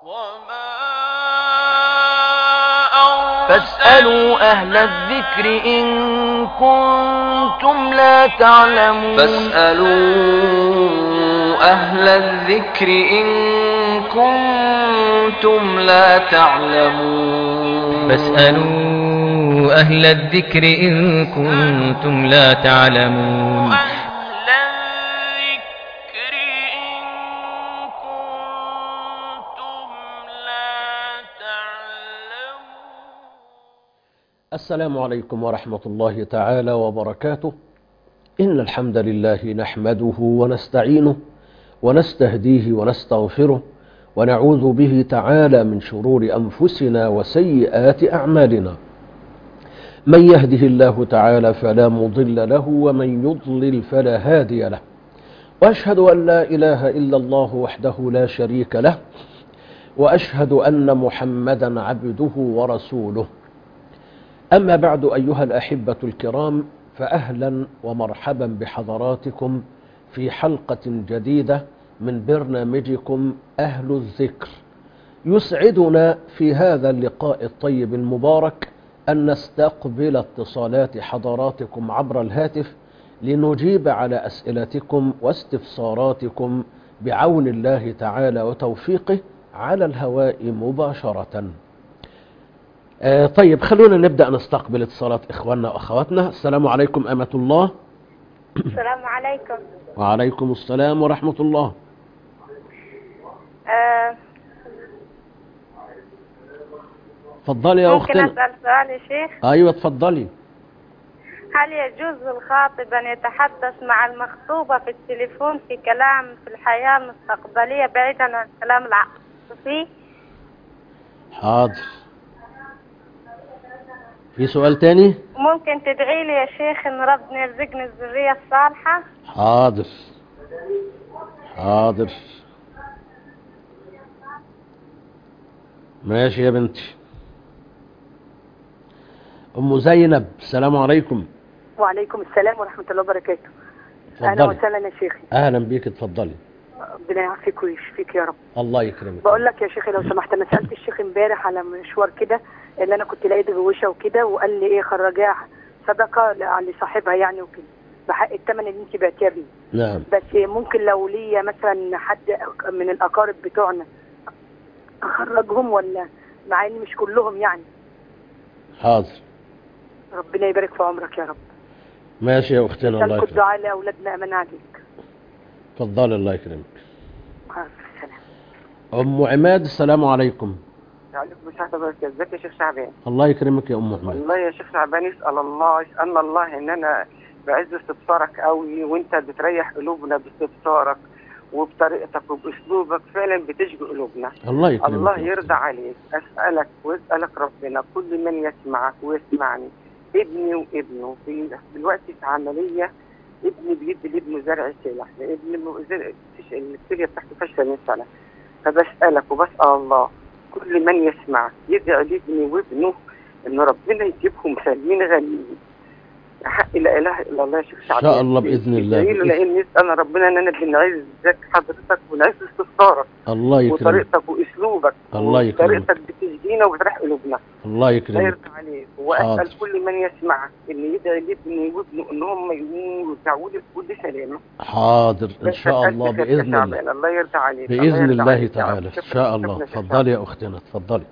فاسألوا أهل الذكر إن كنتم لا تعلمون فاسألوا أهل الذكر إن كنتم لا تعلمون فاسألوا أهل الذكر إن كنتم لا تعلمون أهل الذكر إن كنتم لا تعلمون السلام عليكم ورحمة الله تعالى وبركاته إن الحمد لله نحمده ونستعينه ونستهديه ونستغفره ونعوذ به تعالى من شرور أنفسنا وسيئات أعمالنا من يهده الله تعالى فلا مضل له ومن يضلل فلا هادي له وأشهد أن لا إله إلا الله وحده لا شريك له وأشهد أن محمدا عبده ورسوله أما بعد أيها الأحبة الكرام فأهلا ومرحبا بحضراتكم في حلقة جديدة من برنامجكم أهل الذكر يسعدنا في هذا اللقاء الطيب المبارك أن نستقبل اتصالات حضراتكم عبر الهاتف لنجيب على أسئلتكم واستفساراتكم بعون الله تعالى وتوفيقه على الهواء مباشرة آه، طيب خلونا نبدأ نستقبل اتصالات إخواننا وأخواتنا السلام عليكم أمة الله السلام عليكم وعليكم السلام ورحمة الله آه تفضلي يا ممكن أختنا أسأل سؤال يا شيخ أيوة تفضلي هل يجوز للخاطب أن يتحدث مع المخطوبة في التليفون في كلام في الحياة المستقبلية بعيدا عن الكلام العاطفي حاضر في سؤال تاني ممكن تدعي لي يا شيخ إن ربنا يرزقني الذرية الصالحة حاضر حاضر ماشي يا بنتي أم زينب السلام عليكم وعليكم السلام ورحمة الله وبركاته أهلا اتفضلي وسهلا يا شيخي أهلا بيك اتفضلي ربنا يعافيك ويشفيك يا رب الله يكرمك بقول لك يا شيخي لو سمحت أنا سألت الشيخ امبارح على مشوار كده اللي أنا كنت لقيت غوشة وكده وقال لي إيه خرجاها صدقة ل- لصاحبها يعني وكده بحق الثمن اللي أنت بعتيها بيه نعم بس ممكن لو ليا مثلا حد من الأقارب بتوعنا أخرجهم ولا مع إن مش كلهم يعني حاضر ربنا يبارك في عمرك يا رب ماشي يا أختنا الله سلكوا يكرمك الدعاء لأولادنا أمان عليك اتفضلي الله يكرمك مع السلامة أم عماد السلام عليكم عليكم السلام وبركاته ازيك يا شيخ شعبان الله يكرمك يا أم عماد والله يا شيخ شعبان اسال الله اسال الله ان انا بعز استبصارك قوي وانت بتريح قلوبنا باستبصارك وبطريقتك وباسلوبك فعلا بتشجع قلوبنا الله يكرمك الله يا يرضى عليك اسالك واسالك ربنا كل من يسمعك ويسمعني ابني وابنه في دلوقتي في عمليه ابني بيدي لابنه زرع سلاح لابنه زرع الكليه بتاعته فاشله من سنه فبسالك وبسال الله كل من يسمع يدعي لابني وابنه ان ربنا يجيبهم سالمين غنيين حق لا اله الا الله يا شيخ شعبان شاء الله بإذن الله. ادعي له لان يسال ربنا ان انا بنعزك حضرتك ونعز استفسارك الله يكرمك وطريقتك واسلوبك الله يكرمك. وطريقتك بتشجينا وبتريح قلوبنا الله الله يكرمك يرضى عليك واسال حاضر. كل من يسمع ان يدعي لابني وابنه ان هم يقوموا ويرجعوا لي بكل سلامه حاضر إن بس شاء أسألك الله يا بإذن شعبان، الله الله يرضى عليك بإذن يرضى الله عليك يا رب. تعالى إن شكراً- شاء شكراً الله يا شيخ اتفضلي يا أختنا اتفضلي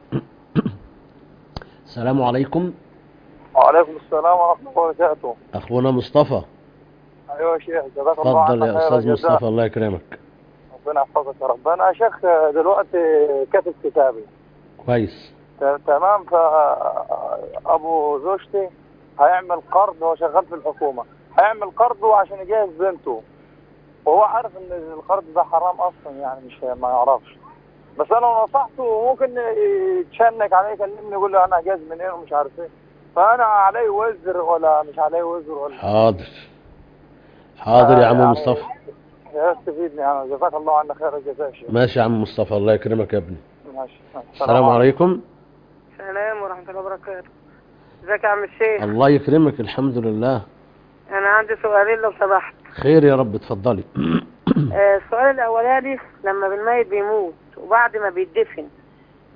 السلام عليكم وعليكم السلام ورحمة الله وبركاته أخونا مصطفى أيوة يا شيخ جزاك الله اتفضل عنا يا خير أستاذ الجزاء. مصطفى الله يكرمك ربنا يحفظك يا رب أنا يا شيخ دلوقتي كاتب كتابي كويس ت- تمام فأبو زوجتي هيعمل قرض هو شغال في الحكومة هيعمل قرض عشان يجهز بنته وهو عارف ان القرض ده حرام اصلا يعني مش ما يعرفش بس انا نصحته ممكن يتشنك عليه يكلمني يقول له انا جاهز منين ومش عارف ايه فانا علي وزر ولا مش علي وزر ولا حاضر حاضر يا عم يعني مصطفى يستفيدني انا جزاك الله عنا خير الجزاء يا شيخ ماشي يا عم مصطفى الله يكرمك يا ابني ماشي السلام عليكم السلام ورحمة الله وبركاته ازيك يا عم الشيخ الله يكرمك الحمد لله انا عندي سؤالين لو سمحت خير يا رب اتفضلي آه، السؤال الاولاني لما الميت بيموت وبعد ما بيدفن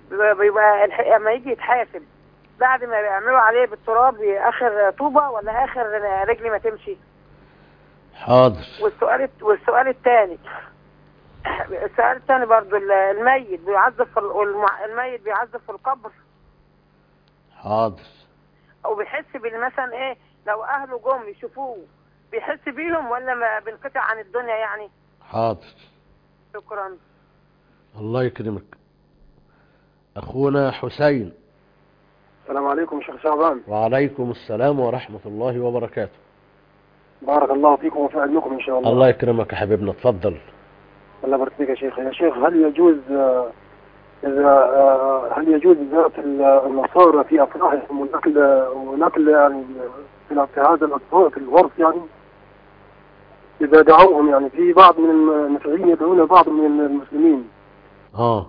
بيبقى- بيبقى الح- لما يجي يتحاسب بعد ما بيعملوا عليه بالتراب اخر طوبه ولا اخر رجلي ما تمشي حاضر والسؤال والسؤال الثاني السؤال الثاني برضو ال- الميت بيعذب في ال- والمع- الميت بيعذب في القبر حاضر او بيحس بال- مثلا ايه لو اهله جم يشوفوه بيحس بيهم ولا ما بينقطع عن الدنيا يعني حاضر شكرا الله يكرمك أخونا حسين السلام عليكم شيخ شعبان وعليكم السلام ورحمة الله وبركاته بارك الله فيكم وفي علمكم ان شاء الله الله يكرمك يا حبيبنا اتفضل الله يبارك فيك يا شيخ يا شيخ هل يجوز آه، إذا آه، هل يجوز زيارة ال- النصارى في أفراحهم ونقل ونقل يعني في في هذا الأطفال في الغرف يعني إذا دعوهم يعني في بعض من المسيحيين يدعون بعض من المسلمين اه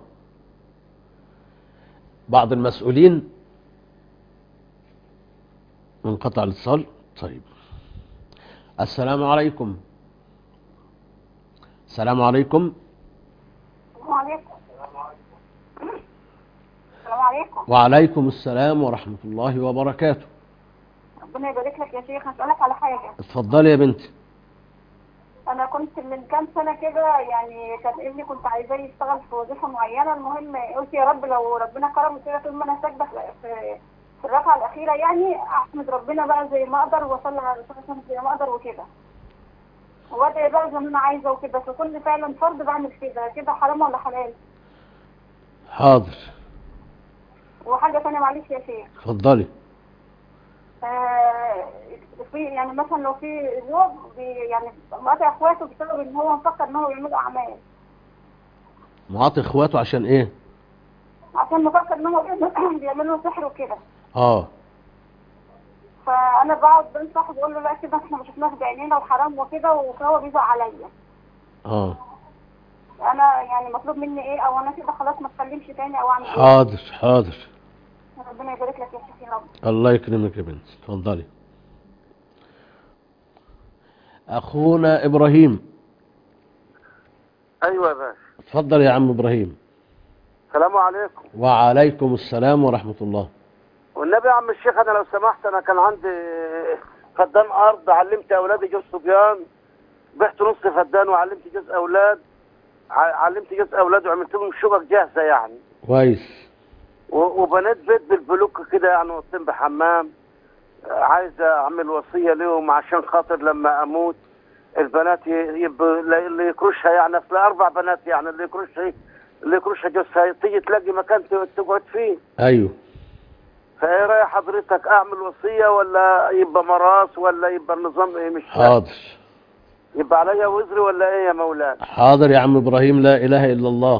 بعض المسؤولين انقطع الاتصال طيب السلام عليكم السلام عليكم السلام عليكم السلام عليكم وعليكم السلام ورحمة الله وبركاته ربنا يبارك لك يا شيخ هسألك على حاجة اتفضلي يا بنتي أنا كنت من كام سنة كده يعني كان ابني كنت عايزاه يشتغل في وظيفة معينة المهم قلت يا رب لو ربنا كرمه كده طول ما أنا ساجدة في- في في الركعة الأخيرة يعني أحمد ربنا بقى زي ما أقدر وأصلي على الرسول صلى الله عليه وسلم زي ما أقدر وكده وأدعي بقى زي ما أنا عايزة وكده فكل فعلا فرض بعمل كده كده حرام ولا حلال حاضر وحاجة تانية معلش يا شيخ اتفضلي آه، في يعني مثلا لو في زوج بي يعني مقاطع اخواته بسبب ان هو مفكر ان هو بيعمل اعمال معاطي اخواته عشان ايه عشان مفكر ان هو بيعمل- بيعمل له سحر وكده اه فانا بقعد بنصح بقول له لا كده احنا ما شفناش بعينينا وحرام وكده وهو بيزعل عليا اه انا يعني مطلوب مني ايه او انا كده خلاص ما اتكلمش تاني او اعمل ايه حاضر حاضر ربنا يبارك لك يا شيخ يا رب الله يكرمك يا بنتي اتفضلي اخونا ابراهيم ايوه يا باشا اتفضل يا عم ابراهيم السلام عليكم وعليكم السلام ورحمة الله والنبي يا عم الشيخ انا لو سمحت انا كان عندي فدان ارض علمت اولادي جوز صبيان بعت نص فدان وعلمت جوز اولاد ع- علمت جوز اولاد وعملت لهم شقق جاهزه يعني كويس و- وبنيت بيت بالبلوك كده يعني وطين بحمام آه، عايز اعمل وصيه لهم عشان خاطر لما اموت البنات ي- يبقوا لا- اللي يكرشها يعني اصل اربع بنات يعني اللي يكرشها اللي يكرشها جوزها تيجي تلاقي مكان ت- تقعد فيه ايوه فايه راي حضرتك اعمل وصيه ولا يبقى مراس ولا يبقى النظام ايه مش فاهم. حاضر يبقى عليا وزري ولا ايه يا مولانا حاضر يا عم ابراهيم لا اله الا الله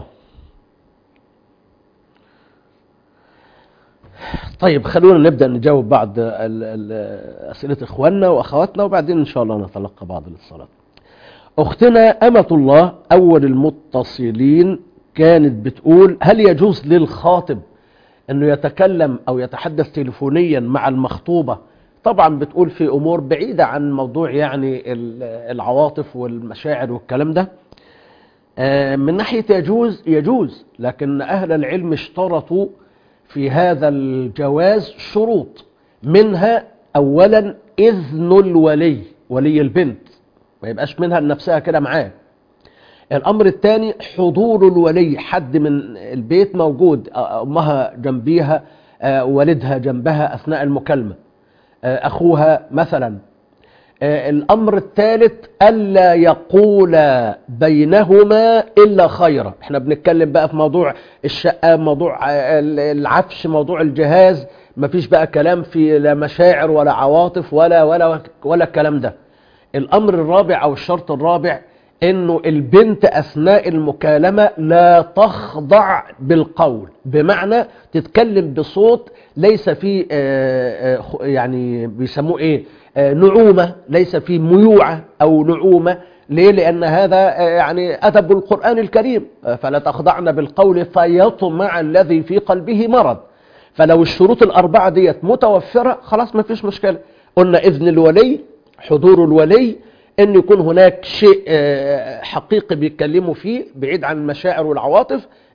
طيب خلونا نبدا نجاوب بعض ال- ال- اسئله اخواننا واخواتنا وبعدين ان شاء الله نتلقى بعض الاتصالات اختنا امه الله اول المتصلين كانت بتقول هل يجوز للخاطب انه يتكلم او يتحدث تليفونيا مع المخطوبه طبعا بتقول في امور بعيده عن موضوع يعني ال- العواطف والمشاعر والكلام ده آه، من ناحيه يجوز يجوز لكن اهل العلم اشترطوا في هذا الجواز شروط منها اولا اذن الولي ولي البنت ما يبقاش منها لنفسها كده معاه الامر الثاني حضور الولي حد من البيت موجود آه، امها جنبيها آه، والدها جنبها اثناء المكالمه آه، اخوها مثلا آه، الامر الثالث الا يقول بينهما الا خيرا احنا بنتكلم بقى في موضوع الشقه موضوع آه، العفش موضوع الجهاز مفيش بقى كلام في لا مشاعر ولا عواطف ولا ولا ولا الكلام ده الامر الرابع او الشرط الرابع انه البنت اثناء المكالمه لا تخضع بالقول بمعنى تتكلم بصوت ليس فيه آه، آه، خ- يعني بيسموه ايه آه، نعومه ليس فيه ميوعه او نعومه ليه لان هذا آه، يعني ادب القران الكريم آه، فلا تخضعن بالقول فيطمع الذي في قلبه مرض فلو الشروط الاربعه ديت متوفره خلاص ما فيش مشكله قلنا اذن الولي حضور الولي ان يكون هناك شيء آه، حقيقي بيتكلموا فيه بعيد عن المشاعر والعواطف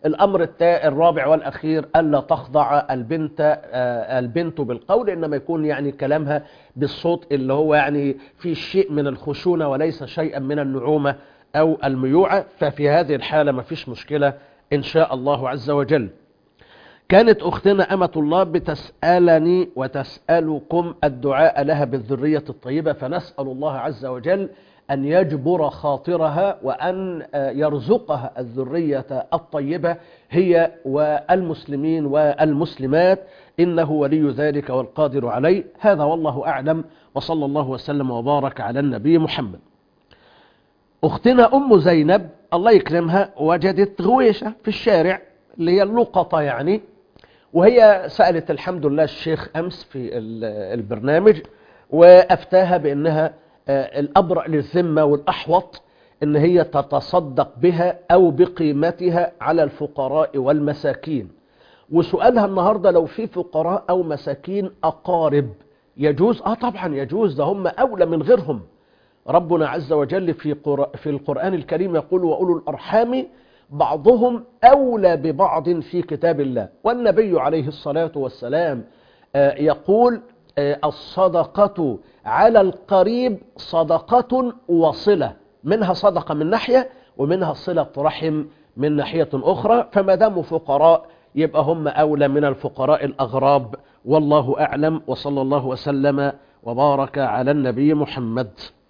الأمر التا- الرابع والأخير ألا تخضع البنت آه، البنت بالقول إنما يكون يعني كلامها بالصوت اللي هو يعني في شيء من الخشونة وليس شيئا من النعومة أو الميوعة ففي هذه الحالة ما فيش مشكلة إن شاء الله عز وجل كانت أختنا أمة الله بتسألني وتسألكم الدعاء لها بالذرية الطيبة فنسأل الله عز وجل أن يجبر خاطرها وأن آه، يرزقها الذرية الطيبة هي والمسلمين والمسلمات إنه ولي ذلك والقادر عليه هذا والله أعلم وصلى الله وسلم وبارك على النبي محمد أختنا أم زينب الله يكرمها وجدت غويشة في الشارع اللي هي اللقطة يعني وهي سألت الحمد لله الشيخ أمس في ال- البرنامج وأفتاها بأنها آه، الأبرأ للذمة والأحوط أن هي تتصدق بها أو بقيمتها على الفقراء والمساكين وسؤالها النهاردة لو في فقراء أو مساكين أقارب يجوز آه طبعا يجوز ده هم أولى من غيرهم ربنا عز وجل في, قر... في القرآن الكريم يقول وأولو الأرحام بعضهم أولى ببعض في كتاب الله والنبي عليه الصلاة والسلام آه، يقول آه، الصدقة على القريب صدقة وصلة منها صدقة من ناحية ومنها صلة رحم من ناحية أخرى فما داموا فقراء يبقى هم أولى من الفقراء الأغراب والله أعلم وصلى الله وسلم وبارك على النبي محمد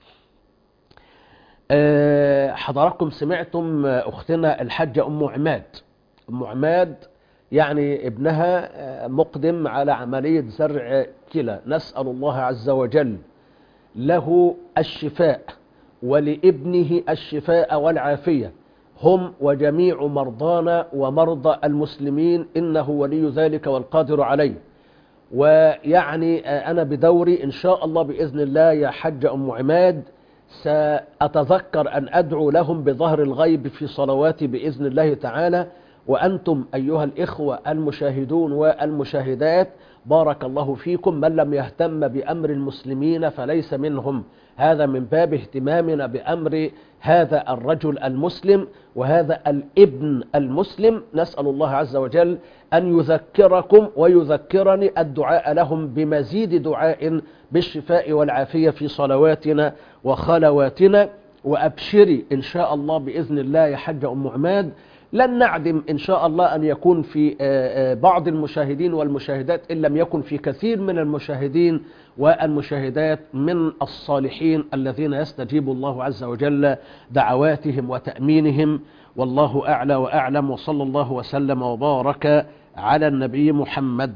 آه، حضراتكم سمعتم آه، أختنا الحجة أم عماد أم عماد يعني ابنها آه، مقدم على عملية زرع كلى نسأل الله عز وجل له الشفاء ولابنه الشفاء والعافية هم وجميع مرضانا ومرضى المسلمين إنه ولي ذلك والقادر عليه ويعني آه، أنا بدوري إن شاء الله بإذن الله يا حج أم عماد سأتذكر أن أدعو لهم بظهر الغيب في صلواتي بإذن الله تعالى وأنتم أيها الإخوة المشاهدون والمشاهدات بارك الله فيكم من لم يهتم بأمر المسلمين فليس منهم هذا من باب اهتمامنا بأمر هذا الرجل المسلم وهذا الابن المسلم نسأل الله عز وجل أن يذكركم ويذكرني الدعاء لهم بمزيد دعاء بالشفاء والعافية في صلواتنا وخلواتنا وأبشري إن شاء الله بإذن الله يا حج أم عماد لن نعدم إن شاء الله أن يكون في آه، آه، بعض المشاهدين والمشاهدات إن لم يكن في كثير من المشاهدين والمشاهدات من الصالحين الذين يستجيب الله عز وجل دعواتهم وتأمينهم والله أعلى وأعلم وصلى الله وسلم وبارك على النبي محمد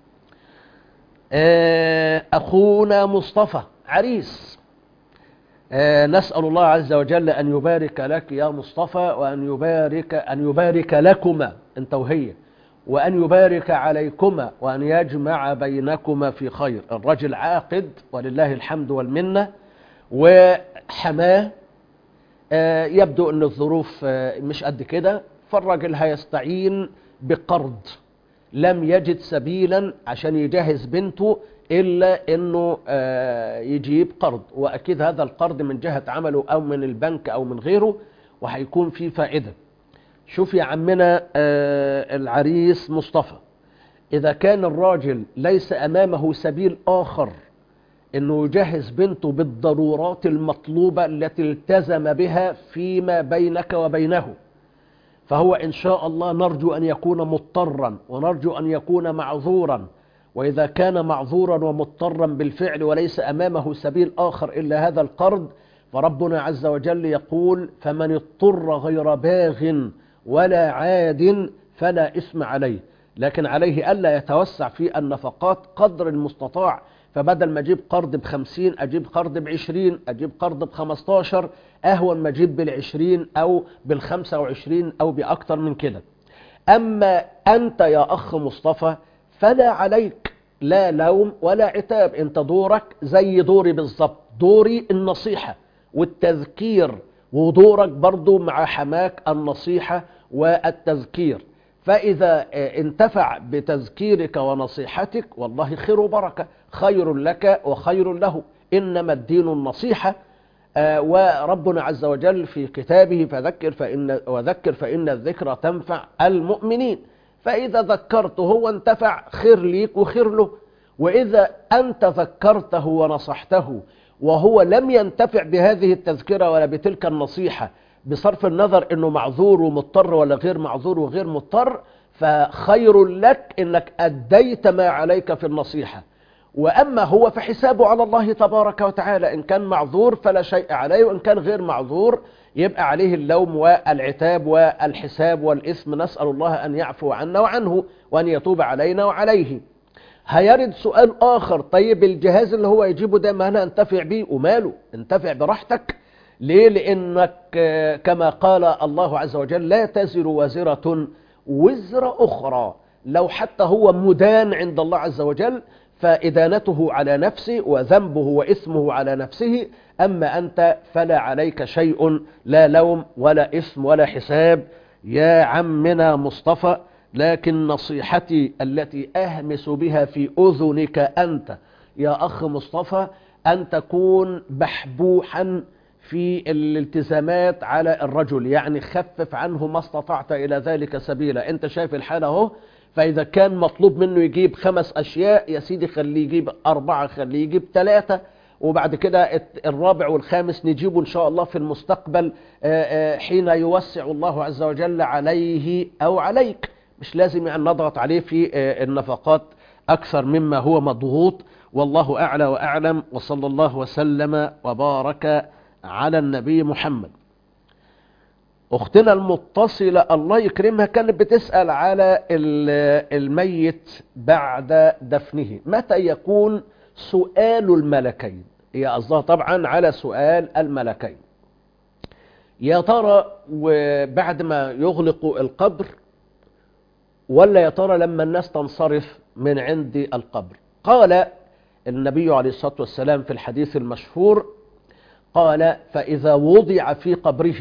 آه، أخونا مصطفى عريس آه، نسأل الله عز وجل أن يبارك لك يا مصطفى وأن يبارك أن يبارك لكما أنت وهي وأن يبارك عليكما وأن يجمع بينكما في خير الرجل عاقد ولله الحمد والمنة وحماه آه، يبدو أن الظروف آه، مش قد كده فالراجل هيستعين بقرض لم يجد سبيلا عشان يجهز بنته إلا أنه آه، يجيب قرض وأكيد هذا القرض من جهة عمله أو من البنك أو من غيره وهيكون فيه فائدة شوف يا عمنا آه، العريس مصطفى إذا كان الراجل ليس أمامه سبيل آخر أنه يجهز بنته بالضرورات المطلوبة التي التزم بها فيما بينك وبينه فهو إن شاء الله نرجو أن يكون مضطرا ونرجو أن يكون معذورا وإذا كان معذورا ومضطرا بالفعل وليس أمامه سبيل آخر إلا هذا القرض فربنا عز وجل يقول فمن اضطر غير باغ ولا عاد فلا إثم عليه لكن عليه ألا يتوسع في النفقات قدر المستطاع فبدل ما أجيب قرض بخمسين أجيب قرض بعشرين أجيب قرض بخمستاشر أهون ما أجيب بالعشرين أو بالخمسة وعشرين أو بأكتر من كده أما أنت يا أخ مصطفى فلا عليك لا لوم ولا عتاب أنت دورك زي دوري بالظبط دوري النصيحة والتذكير ودورك برضو مع حماك النصيحة والتذكير فإذا انتفع بتذكيرك ونصيحتك والله خير وبركة خير لك وخير له إنما الدين النصيحة آه، وربنا عز وجل في كتابه فذكر فإن وذكر فإن الذكرى تنفع المؤمنين فإذا ذكرته هو انتفع خير ليك وخير له وإذا أنت ذكرته ونصحته وهو لم ينتفع بهذه التذكرة ولا بتلك النصيحة بصرف النظر أنه معذور ومضطر ولا غير معذور وغير مضطر فخير لك أنك أديت ما عليك في النصيحة وأما هو فحسابه على الله تبارك وتعالى إن كان معذور فلا شيء عليه وإن كان غير معذور يبقى عليه اللوم والعتاب والحساب والإثم نسأل الله أن يعفو عنا وعنه وأن يتوب علينا وعليه هيرد سؤال آخر طيب الجهاز اللي هو يجيبه ده ما أنا أنتفع بيه وماله انتفع براحتك ليه لأنك آه، كما قال الله عز وجل لا تزر وازرة وزر أخرى لو حتى هو مدان عند الله عز وجل فإدانته على نفسه وذنبه وإثمه على نفسه أما أنت فلا عليك شيء لا لوم ولا إثم ولا حساب يا عمنا مصطفى لكن نصيحتي التي أهمس بها في أذنك أنت يا أخ مصطفى أن تكون بحبوحا في الالتزامات على الرجل يعني خفف عنه ما استطعت إلى ذلك سبيلا أنت شايف الحالة اهو فإذا كان مطلوب منه يجيب خمس أشياء يا سيدي خليه يجيب أربعة خليه يجيب ثلاثة وبعد كده الت- الرابع والخامس نجيبه إن شاء الله في المستقبل آه، آه، حين يوسع الله عز وجل عليه أو عليك مش لازم يعني نضغط عليه في آه، النفقات أكثر مما هو مضغوط والله أعلى وأعلم وصلى الله وسلم وبارك على النبي محمد أختنا المتصلة الله يكرمها كانت بتسأل على ال- الميت بعد دفنه متى يكون سؤال الملكين هي قصدها طبعا على سؤال الملكين يا ترى وبعد ما يغلقوا القبر ولا يا ترى لما الناس تنصرف من عند القبر قال النبي عليه الصلاة والسلام في الحديث المشهور قال فإذا وضع في قبره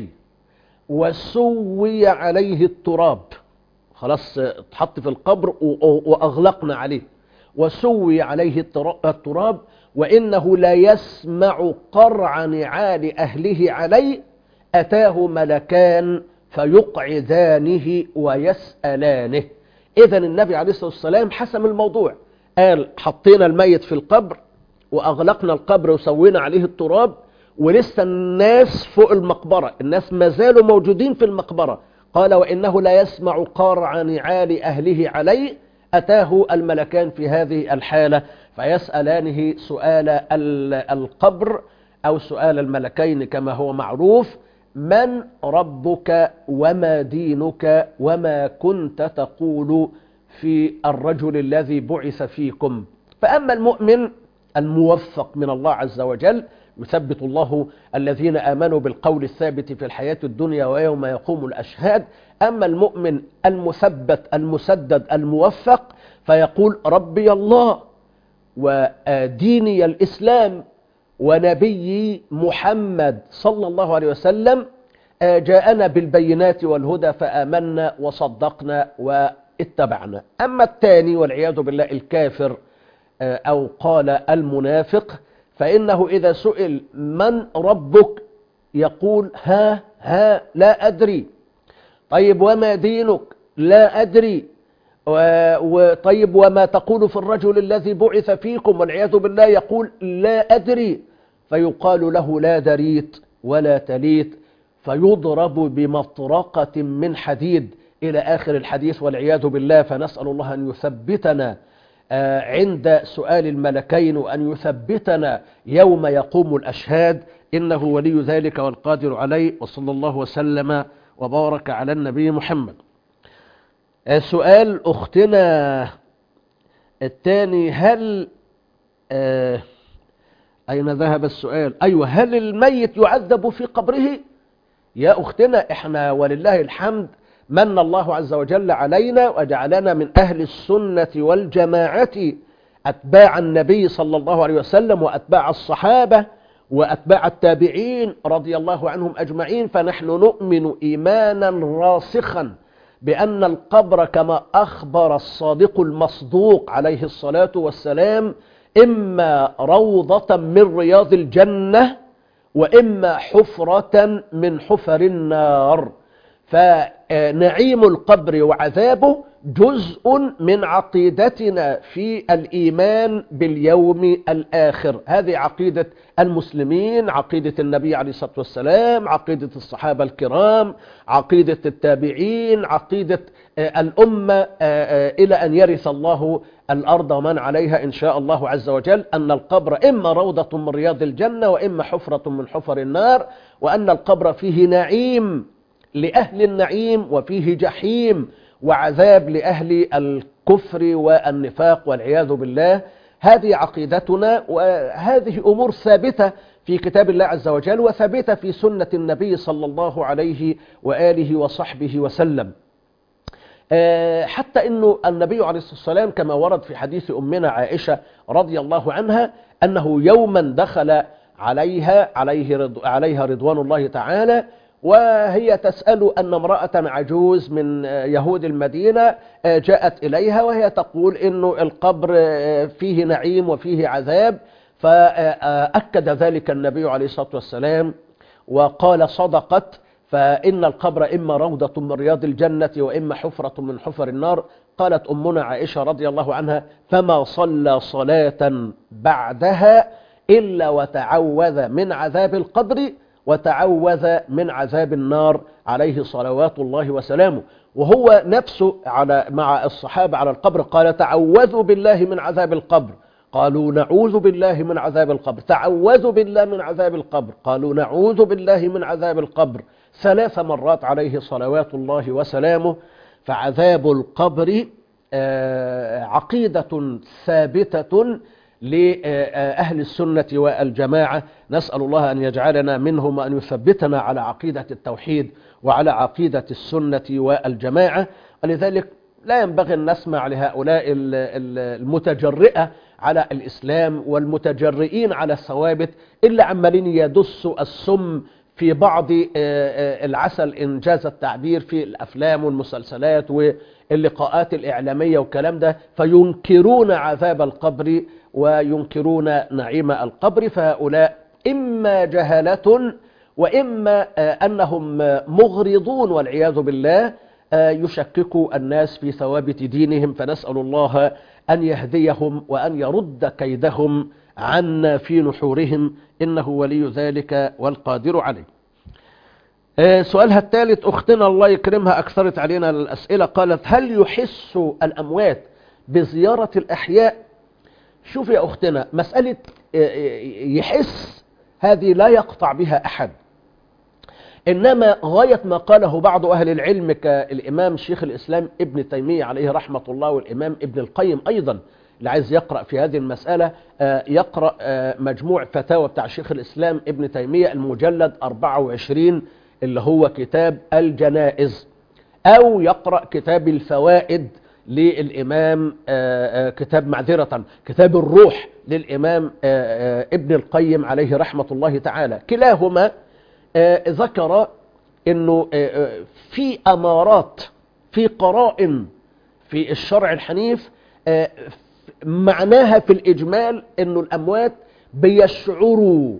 وسوي عليه التراب خلاص اتحط في القبر و- وأغلقنا عليه وسوي عليه الترا- التراب وإنه لا يسمع قرع نعال أهله عليه أتاه ملكان فيقعدانه ويسألانه إذا النبي عليه الصلاة والسلام حسم الموضوع قال حطينا الميت في القبر وأغلقنا القبر وسوينا عليه التراب ولسه الناس فوق المقبرة الناس ما زالوا موجودين في المقبرة قال وإنه لا يسمع قارع نعال أهله عليه أتاه الملكان في هذه الحالة فيسألانه سؤال ال- القبر أو سؤال الملكين كما هو معروف من ربك وما دينك وما كنت تقول في الرجل الذي بعث فيكم فأما المؤمن الموفق من الله عز وجل يثبت الله الذين آمنوا بالقول الثابت في الحياة الدنيا ويوم يقوم الأشهاد أما المؤمن المثبت المسدد الموفق فيقول ربي الله وديني الإسلام ونبي محمد صلى الله عليه وسلم آه، جاءنا بالبينات والهدى فآمنا وصدقنا واتبعنا أما الثاني والعياذ بالله الكافر آه، أو قال المنافق فإنه إذا سئل من ربك يقول ها ها لا أدري طيب وما دينك لا أدري و- وطيب وما تقول في الرجل الذي بعث فيكم والعياذ بالله يقول لا أدري فيقال له لا دريت ولا تليت فيضرب بمطرقة من حديد إلى آخر الحديث والعياذ بالله فنسأل الله أن يثبتنا آه، عند سؤال الملكين وأن يثبتنا يوم يقوم الأشهاد إنه ولي ذلك والقادر عليه وصلى الله وسلم وبارك على النبي محمد آه، سؤال أختنا الثاني هل آه، أين ذهب السؤال أيوة هل الميت يعذب في قبره يا أختنا إحنا ولله الحمد من الله عز وجل علينا وجعلنا من أهل السنة والجماعة أتباع النبي صلى الله عليه وسلم وأتباع الصحابة وأتباع التابعين رضي الله عنهم أجمعين فنحن نؤمن إيمانا راسخا بأن القبر كما أخبر الصادق المصدوق عليه الصلاة والسلام إما روضة من رياض الجنة وإما حفرة من حفر النار فنعيم القبر وعذابه جزء من عقيدتنا في الإيمان باليوم الآخر هذه عقيدة المسلمين عقيدة النبي عليه الصلاة والسلام عقيدة الصحابة الكرام عقيدة التابعين عقيدة آه، الأمة آه، آه، إلى أن يرث الله الأرض ومن عليها إن شاء الله عز وجل أن القبر إما روضة من رياض الجنة وإما حفرة من حفر النار وأن القبر فيه نعيم لأهل النعيم وفيه جحيم وعذاب لأهل الكفر والنفاق والعياذ بالله هذه عقيدتنا وهذه أمور ثابتة في كتاب الله عز وجل وثابتة في سنة النبي صلى الله عليه وآله وصحبه وسلم آه، حتى أنه النبي عليه الصلاة والسلام كما ورد في حديث أمنا عائشة رضي الله عنها أنه يوما دخل عليها عليه رض عليها رضوان الله تعالى وهي تسأل أن امرأة عجوز من يهود المدينة جاءت إليها وهي تقول إنه القبر فيه نعيم وفيه عذاب فأكد ذلك النبي عليه الصلاة والسلام وقال صدقت فإن القبر إما روضة من رياض الجنة وإما حفرة من حفر النار قالت أمنا عائشة رضي الله عنها فما صلى صلاة بعدها إلا وتعوذ من عذاب القبر وتعوذ من عذاب النار عليه صلوات الله وسلامه وهو نفسه على مع الصحابة على القبر قال تعوذوا بالله من عذاب القبر قالوا نعوذ بالله من عذاب القبر تعوذوا بالله من عذاب القبر قالوا نعوذ بالله من عذاب القبر ثلاث مرات عليه صلوات الله وسلامه فعذاب القبر آه، عقيدة ثابتة لأهل السنة والجماعة نسأل الله أن يجعلنا منهم وأن يثبتنا على عقيدة التوحيد وعلى عقيدة السنة والجماعة ولذلك لا ينبغي أن نسمع لهؤلاء ال- ال- المتجرئة على الإسلام والمتجرئين على الثوابت إلا عمالين يدسوا السم في بعض آه، آه، العسل إنجاز التعبير في الأفلام والمسلسلات واللقاءات الإعلامية والكلام ده فينكرون عذاب القبر وينكرون نعيم القبر فهؤلاء إما جهلة وإما آه، أنهم مغرضون والعياذ بالله آه، يشككوا الناس في ثوابت دينهم فنسأل الله أن يهديهم وأن يرد كيدهم عنا في نحورهم إنه ولي ذلك والقادر عليه آه، سؤالها الثالث أختنا الله يكرمها أكثرت علينا الأسئلة قالت هل يحس الأموات بزيارة الأحياء شوف يا أختنا مسألة آه، يحس هذه لا يقطع بها أحد إنما غاية ما قاله بعض أهل العلم كالإمام شيخ الإسلام ابن تيمية عليه رحمة الله والإمام ابن القيم أيضا اللي عايز يقرأ في هذه المسألة آه، يقرأ آه، مجموع فتاوى بتاع شيخ الإسلام ابن تيمية المجلد 24 اللي هو كتاب الجنائز أو يقرأ كتاب الفوائد للإمام آه، آه، كتاب معذرة كتاب الروح للإمام آه، آه، ابن القيم عليه رحمة الله تعالى كلاهما آه، ذكر انه آه، آه، في امارات في قرائن في الشرع الحنيف آه، معناها في الاجمال انه الاموات بيشعروا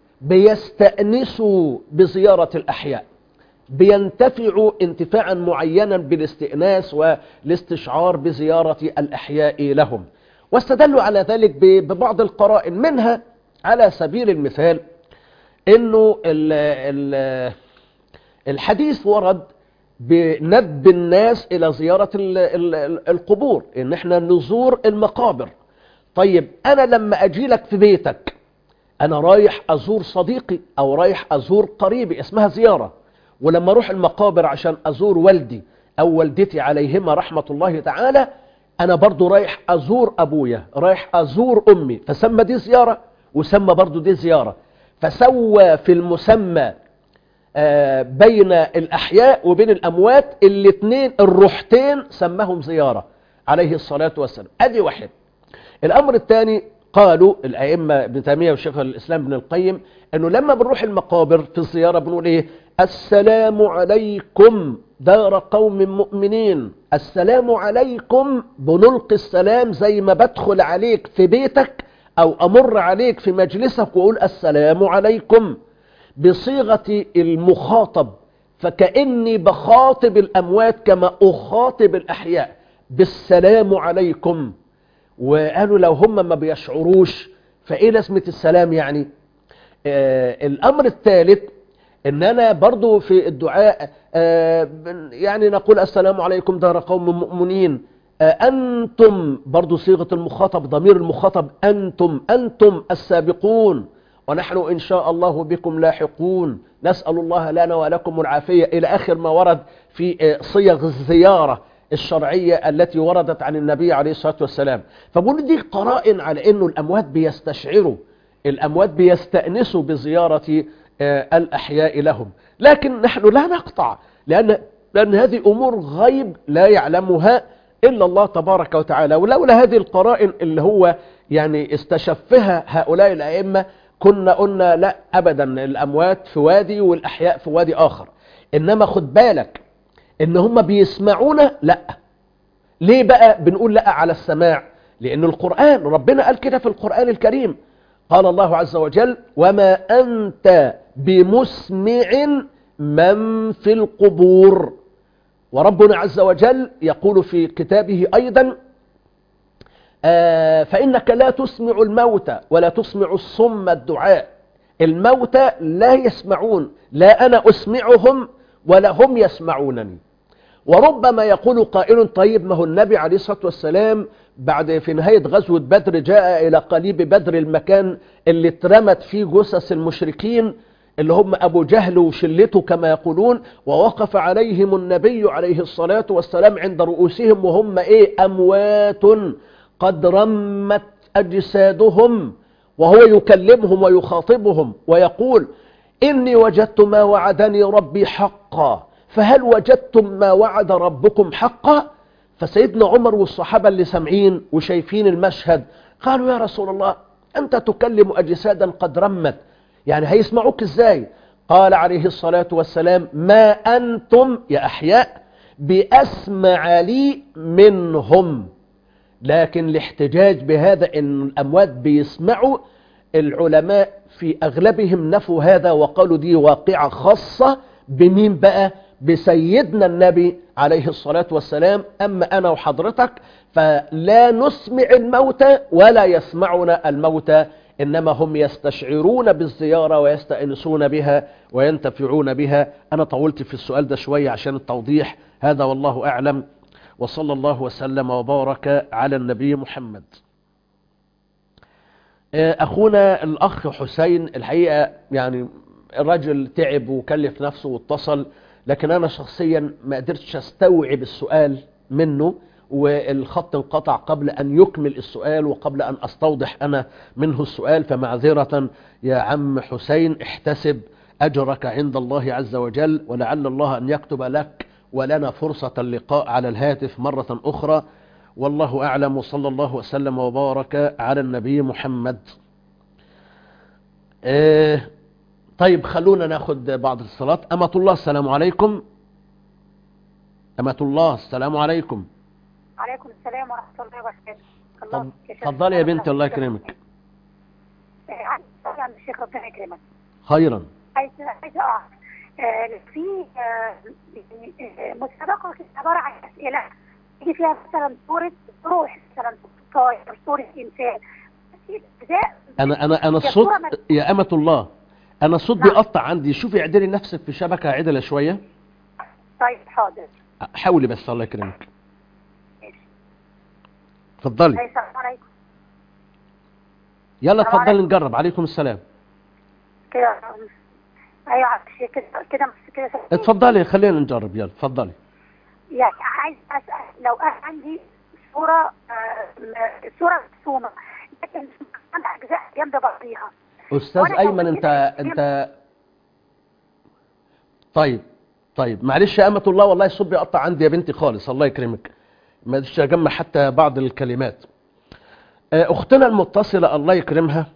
بيستأنسوا بزيارة الاحياء بينتفعوا انتفاعا معينا بالاستئناس والاستشعار بزيارة الأحياء لهم واستدلوا على ذلك ب- ببعض القرائن منها على سبيل المثال انه ال ال الحديث ورد بندب الناس الى زيارة ال- ال- ال- القبور ان احنا نزور المقابر طيب انا لما اجي لك في بيتك انا رايح ازور صديقي او رايح ازور قريبي اسمها زيارة ولما اروح المقابر عشان ازور والدي او والدتي عليهما رحمة الله تعالى انا برضو رايح ازور ابويا رايح ازور امي فسمى دي زيارة وسمى برضو دي زيارة فسوى في المسمى آه، بين الأحياء وبين الأموات الاثنين الروحتين سماهم زيارة عليه الصلاة والسلام ادي واحد الأمر الثاني قالوا الأئمة ابن تيمية وشيخ الإسلام ابن القيم أنه لما بنروح المقابر في الزيارة بنقول إيه السلام عليكم دار قوم مؤمنين السلام عليكم بنلقي السلام زي ما بدخل عليك في بيتك أو أمر عليك في مجلسك وأقول السلام عليكم بصيغة المخاطب فكأني بخاطب الأموات كما أخاطب الأحياء بالسلام عليكم وقالوا لو هم ما بيشعروش فإيه لازمة السلام يعني آه الأمر الثالث ان انا برضو في الدعاء آه يعني نقول السلام عليكم دار قوم مؤمنين آه انتم برضو صيغة المخاطب ضمير المخاطب انتم انتم السابقون ونحن ان شاء الله بكم لاحقون نسأل الله لنا ولكم العافية الى اخر ما ورد في آه صيغ الزيارة الشرعية التي وردت عن النبي عليه الصلاة والسلام فبقول دي قرائن على انه الاموات بيستشعروا الاموات بيستأنسوا بزيارة الأحياء لهم لكن نحن لا نقطع لأن, لأن هذه أمور غيب لا يعلمها إلا الله تبارك وتعالى ولولا هذه القرائن اللي هو يعني استشفها هؤلاء الأئمة كنا قلنا لا أبدا الأموات في وادي والأحياء في وادي آخر إنما خد بالك إن هم بيسمعونا لا ليه بقى بنقول لا على السماع لأن القرآن ربنا قال كده في القرآن الكريم قال الله عز وجل وما أنت بمسمع من في القبور وربنا عز وجل يقول في كتابه أيضا آه فإنك لا تسمع الموتى ولا تسمع الصم الدعاء الموتى لا يسمعون لا أنا أسمعهم ولا هم يسمعونني وربما يقول قائل طيب ما هو النبي عليه الصلاة والسلام بعد في نهاية غزوة بدر جاء إلى قليب بدر المكان اللي اترمت فيه جثث المشركين اللي هم أبو جهل وشلته كما يقولون ووقف عليهم النبي عليه الصلاة والسلام عند رؤوسهم وهم إيه أموات قد رمت أجسادهم وهو يكلمهم ويخاطبهم ويقول إني وجدت ما وعدني ربي حقا فهل وجدتم ما وعد ربكم حقا فسيدنا عمر والصحابة اللي سامعين وشايفين المشهد قالوا يا رسول الله أنت تكلم أجسادا قد رمت يعني هيسمعوك إزاي قال عليه الصلاة والسلام ما أنتم يا أحياء بأسمع لي منهم لكن الاحتجاج بهذا أن الأموات بيسمعوا العلماء في أغلبهم نفوا هذا وقالوا دي واقعة خاصة بمين بقى بسيدنا النبي عليه الصلاة والسلام أما أنا وحضرتك فلا نسمع الموتى ولا يسمعنا الموتى إنما هم يستشعرون بالزيارة ويستأنسون بها وينتفعون بها أنا طولت في السؤال ده شوية عشان التوضيح هذا والله أعلم وصلى الله وسلم وبارك على النبي محمد أخونا الأخ حسين الحقيقة يعني الرجل تعب وكلف نفسه واتصل لكن أنا شخصيا ما قدرتش استوعب السؤال منه والخط انقطع قبل أن يكمل السؤال وقبل أن أستوضح أنا منه السؤال فمعذرة يا عم حسين احتسب أجرك عند الله عز وجل ولعل الله أن يكتب لك ولنا فرصة اللقاء على الهاتف مرة أخرى والله أعلم وصلى الله وسلم وبارك على النبي محمد اه طيب خلونا ناخد بعض الصلاة أمة الله السلام عليكم أمة الله السلام عليكم عليكم السلام ورحمة الله وبركاته تفضلي يا بنتي الله يكرمك عايز الشيخ ربنا يكرمك خيرا عايز عايز اعرف في مسابقة كده عبارة عن أسئلة يجي فيها مثلا صورة روح مثلا طائر صورة إنسان أنا أنا أنا الصوت يا أمة الله أنا الصوت بيقطع عندي شوفي اعدلي نفسك في شبكة عدلة شوية طيب حاضر حاولي بس الله يكرمك اتفضلي السلام عليكم يلا اتفضلي نجرب عليكم السلام كده ايوه كده كده كده اتفضلي خلينا نجرب يلا اتفضلي يعني عايز اسال لو انا عندي صوره آه صوره مرسومه لكن اجزاء جنب بعضيها استاذ ايمن انت انت طيب طيب معلش يا امه الله والله الصوت بيقطع عندي يا بنتي خالص الله يكرمك ما قدرتش اجمع حتى بعض الكلمات اختنا المتصله الله يكرمها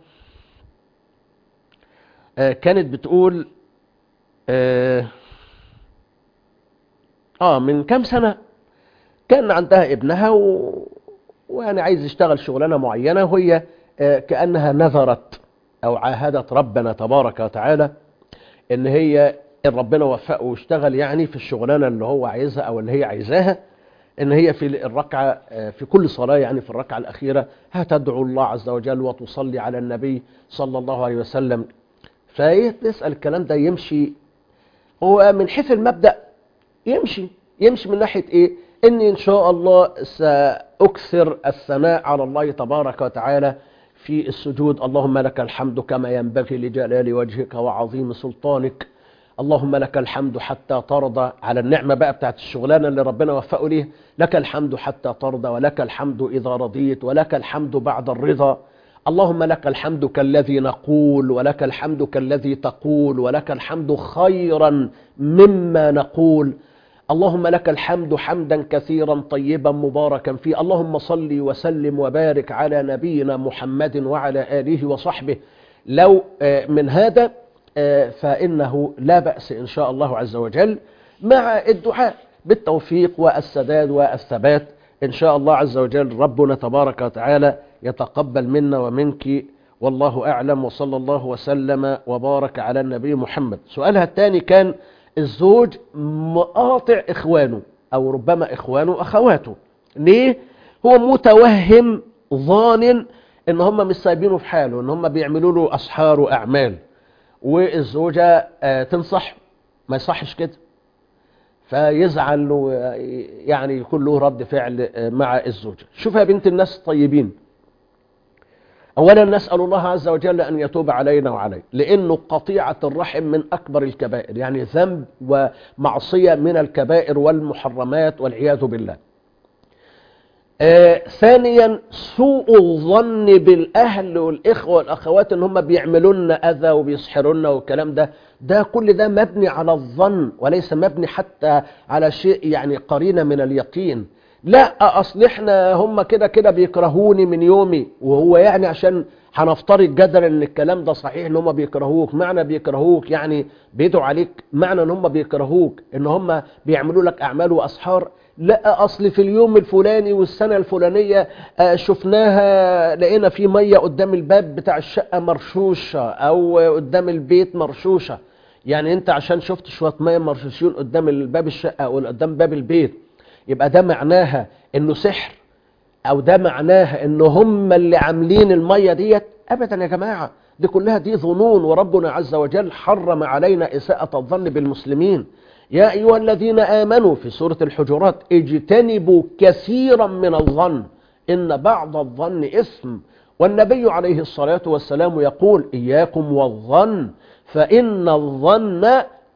كانت بتقول اه, آه من كام سنة كان عندها ابنها و... ويعني عايز يشتغل شغلانة معينة وهي آه كأنها نذرت أو عاهدت ربنا تبارك وتعالى ان هي إن ربنا وفقه واشتغل يعني في الشغلانه اللي هو عايزها او اللي هي عايزاها ان هي في الركعه آه، في كل صلاه يعني في الركعه الاخيره هتدعو الله عز وجل وتصلي على النبي صلى الله عليه وسلم فيسال الكلام ده يمشي هو من حيث المبدا يمشي يمشي من ناحيه ايه اني ان شاء الله ساكثر الثناء على الله تبارك وتعالى في السجود اللهم لك الحمد كما ينبغي لجلال وجهك وعظيم سلطانك اللهم لك الحمد حتى ترضى على النعمة بقى بتاعت الشغلانة اللي ربنا وفقه ليه لك الحمد حتى ترضى ولك الحمد إذا رضيت ولك الحمد بعد الرضا اللهم لك الحمد كالذي نقول ولك الحمد كالذي تقول ولك الحمد خيرا مما نقول اللهم لك الحمد حمدا كثيرا طيبا مباركا فيه اللهم صل وسلم وبارك على نبينا محمد وعلى آله وصحبه لو آه، من هذا آه، فإنه لا بأس إن شاء الله عز وجل مع الدعاء بالتوفيق والسداد والثبات إن شاء الله عز وجل ربنا تبارك وتعالى يتقبل منا ومنك والله أعلم وصلى الله وسلم وبارك على النبي محمد سؤالها الثاني كان الزوج مقاطع إخوانه أو ربما إخوانه أخواته ليه؟ هو متوهم ظان إن هم مش سايبينه في حاله إن هم بيعملوا له أسحار وأعمال والزوجة آه، تنصح ما يصحش كده فيزعل له آه، يعني يكون له رد فعل آه، مع الزوجة شوف يا بنت الناس طيبين أولا نسأل الله عز وجل أن يتوب علينا وعليه لأنه قطيعة الرحم من أكبر الكبائر يعني ذنب ومعصية من الكبائر والمحرمات والعياذ بالله آه ثانيا سوء الظن بالأهل والإخوة والأخوات إن هم بيعملوا لنا أذى وبيسحروا لنا والكلام ده ده كل ده مبني على الظن وليس مبني حتى على شيء يعني قرينة من اليقين لا أصل إحنا هم كده كده بيكرهوني من يومي وهو يعني عشان هنفترض جدلا ان الكلام ده صحيح ان هم بيكرهوك معنى بيكرهوك يعني بيدعوا عليك معنى ان هم بيكرهوك ان هم بيعملوا لك اعمال واسحار لا اصل في اليوم الفلاني والسنه الفلانيه آه، شفناها لقينا في ميه قدام الباب بتاع الشقه مرشوشه او قدام البيت مرشوشه يعني انت عشان شفت شويه ميه مرشوشين قدام الباب الشقه او قدام باب البيت يبقى ده معناها انه سحر او ده معناها ان هم اللي عاملين الميه ديت ابدا يا جماعه دي كلها دي ظنون وربنا عز وجل حرم علينا اساءه الظن بالمسلمين يا ايها الذين امنوا في سوره الحجرات اجتنبوا كثيرا من الظن ان بعض الظن اثم والنبي عليه الصلاه والسلام يقول اياكم والظن فان الظن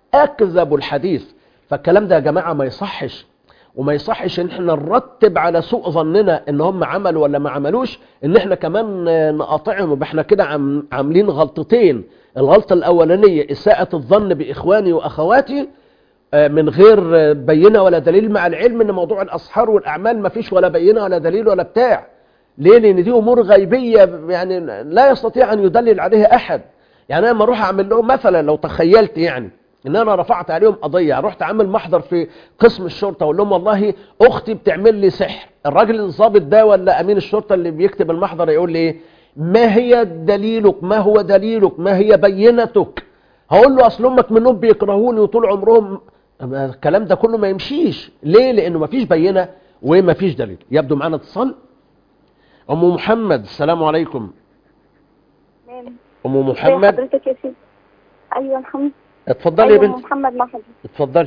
اكذب الحديث فالكلام ده يا جماعه ما يصحش وما يصحش ان احنا نرتب على سوء ظننا ان هم عملوا ولا ما عملوش ان احنا كمان نقاطعهم يبقى احنا كده عم عاملين غلطتين الغلطة الاولانية اساءة الظن باخواني واخواتي آه، من غير آه، بينة ولا دليل مع العلم ان موضوع الاسحار والاعمال ما فيش ولا بينة ولا دليل ولا بتاع ليه لان دي امور غيبية يعني لا يستطيع ان يدلل عليها احد يعني انا لما اروح اعمل لهم مثلا لو تخيلت يعني ان انا رفعت عليهم قضيه رحت عامل محضر في قسم الشرطه اقول لهم والله اختي بتعمل لي سحر الراجل الضابط ده ولا امين الشرطه اللي بيكتب المحضر يقول لي ايه ما هي دليلك ما هو دليلك ما هي بينتك هقول له اصل امك منهم بيكرهوني وطول عمرهم أما الكلام ده كله ما يمشيش ليه لانه ما فيش بينه وما فيش دليل يبدو معانا اتصال ام محمد السلام عليكم مين؟ ام ازي محمد حضرتك يا سيدي ايوه الحمد اتفضلي أيوة يا بنتي محمد محمد اتفضلي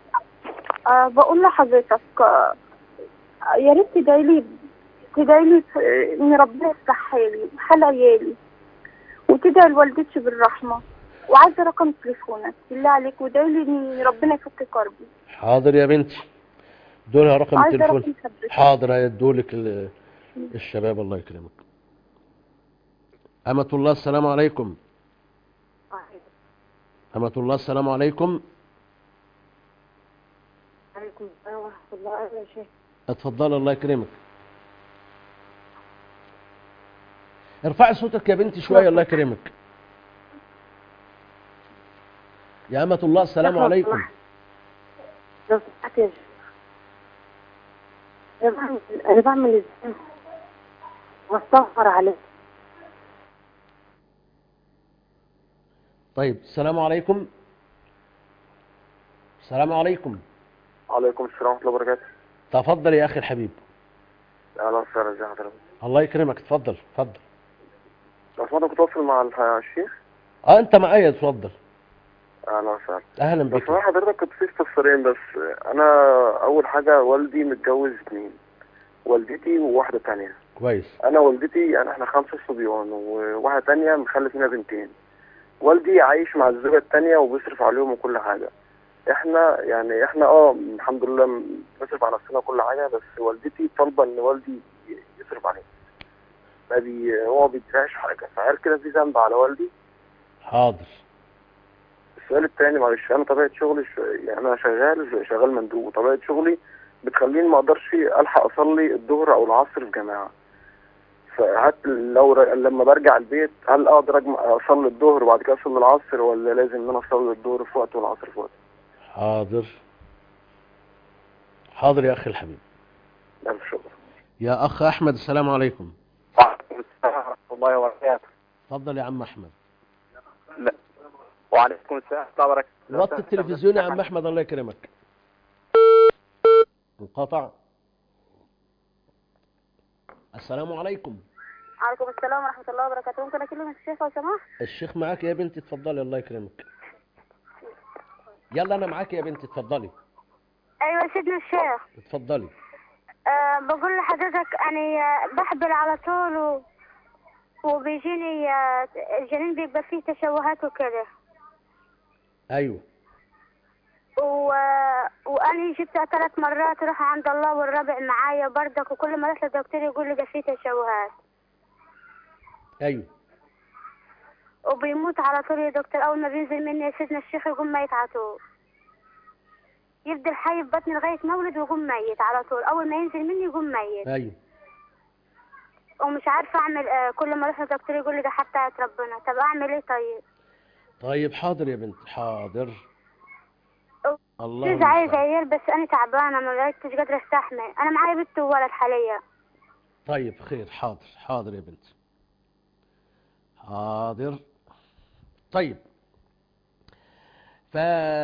أه بقول لحضرتك آه، يا ريت تدعي لي تدعي لي في- ان ربنا يفتح حالي حال عيالي وتدعي لوالدتي بالرحمه وعايزه رقم تليفونك بالله عليك وادعي لي ان ربنا يفك كربي حاضر يا بنتي دولها رقم عايزه التليفون رقم حضرتك حاضر هيدولك ال- الشباب الله يكرمك أمة الله السلام عليكم أمة الله السلام عليكم عليكم السلام ورحمة الله أهلا يا شيخ اتفضل الله يكرمك ارفعي صوتك يا بنتي شوية الله يكرمك يا أمة الله السلام شكراً عليكم لو سمحت يا شيخ أنا بعمل أنا بعمل إزاي واستغفر عليه طيب السلام عليكم السلام عليكم عليكم السلام ورحمة الله وبركاته تفضل يا أخي الحبيب أهلا وسهلا ازي حضرتك الله يكرمك اتفضل اتفضل لو سمحت متواصل مع الح- الشيخ اه انت معايا اتفضل أهلا وسهلا اهلا لو بك سمحت حضرتك كنت في استفسارين بس أنا أول حاجة والدي متجوز اتنين والدتي وواحدة تانية كويس أنا والدتي يعني إحنا خمسة صبيان وواحدة تانية مخلف منها بنتين والدي عايش مع الزوجة التانية وبيصرف عليهم وكل حاجة احنا يعني احنا اه الحمد لله م- بنصرف على نفسنا وكل حاجة بس والدتي طالبة ان والدي ي- يصرف علينا ما بي هو ما بيدفعش حاجة فهل كده في ذنب على والدي؟ حاضر السؤال التاني معلش انا طبيعة شغلي ش... يعني انا شغال شغال مندوب وطبيعة شغلي بتخليني ما اقدرش الحق اصلي الظهر او العصر في جماعة فهات لو ر... لما برجع البيت هل اقدر أجمع اصلي الظهر وبعد كده اصلي العصر ولا لازم ان انا اصلي الظهر في وقت والعصر في وقت؟ حاضر حاضر يا أخي الحبيب الف شكر يا أخ أحمد السلام عليكم وعليكم السلام ورحمة الله وبركاته اتفضل يا عم أحمد لا وعليكم السلام ورحمة الله وبركاته وطي التلفزيون يا عم أحمد الله يكرمك انقطع السلام عليكم عليكم السلام ورحمة الله وبركاته ممكن أكلم الشيخ لو سمحت الشيخ معاك يا بنتي اتفضلي الله يكرمك يلا أنا معاك يا بنتي اتفضلي أيوة سيدنا الشيخ اتفضلي أه بقول لحضرتك أنا آه، بحبل على طول و... وبيجيني آه، الجنين بيبقى فيه تشوهات وكده أيوه و... وأنا جبتها ثلاث مرات أروح عند الله والرابع معايا بردك وكل ما رحت للدكتور يقول لي ده فيه تشوهات أيوه وبيموت على طول يا دكتور أول ما بينزل مني يا سيدنا الشيخ يقوم ميت على طول يفضل حي في بطني لغاية مولد ويقوم ميت على طول أول ما ينزل مني يقوم ميت أيوه ومش عارفة أعمل آه، كل ما أروح للدكتور يقول لي ده حتى ربنا طب أعمل إيه طيب؟ طيب حاضر يا بنتي حاضر الله جوز عايز المستعان. عيال بس أنا تعبانة ما بقتش قادرة أستحمل أنا معايا بنت وولد حاليا طيب خير حاضر حاضر يا بنتي حاضر طيب ف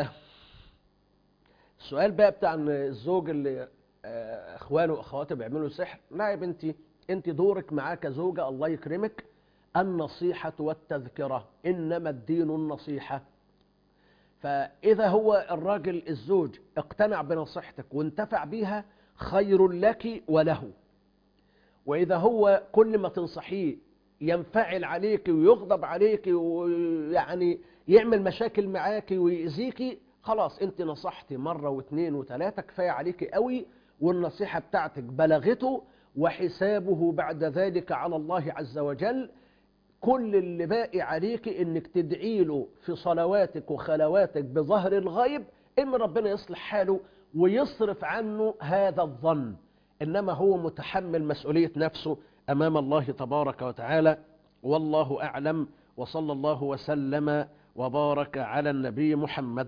السؤال بقى بتاع ان الزوج اللي آه، اخوانه واخواته بيعملوا سحر لا يا بنتي انت دورك معاه كزوجة الله يكرمك النصيحة والتذكرة انما الدين النصيحة فإذا هو الراجل الزوج اقتنع بنصيحتك وانتفع بيها خير لك وله وإذا هو كل ما تنصحيه ينفعل عليك ويغضب عليك ويعني يعمل مشاكل معاك ويأذيك خلاص انت نصحتي مرة واثنين وثلاثة كفاية عليك قوي والنصيحة بتاعتك بلغته وحسابه بعد ذلك على الله عز وجل كل اللي باقي عليك انك تدعي له في صلواتك وخلواتك بظهر الغيب ان ربنا يصلح حاله ويصرف عنه هذا الظن انما هو متحمل مسؤولية نفسه امام الله تبارك وتعالى والله اعلم وصلى الله وسلم وبارك على النبي محمد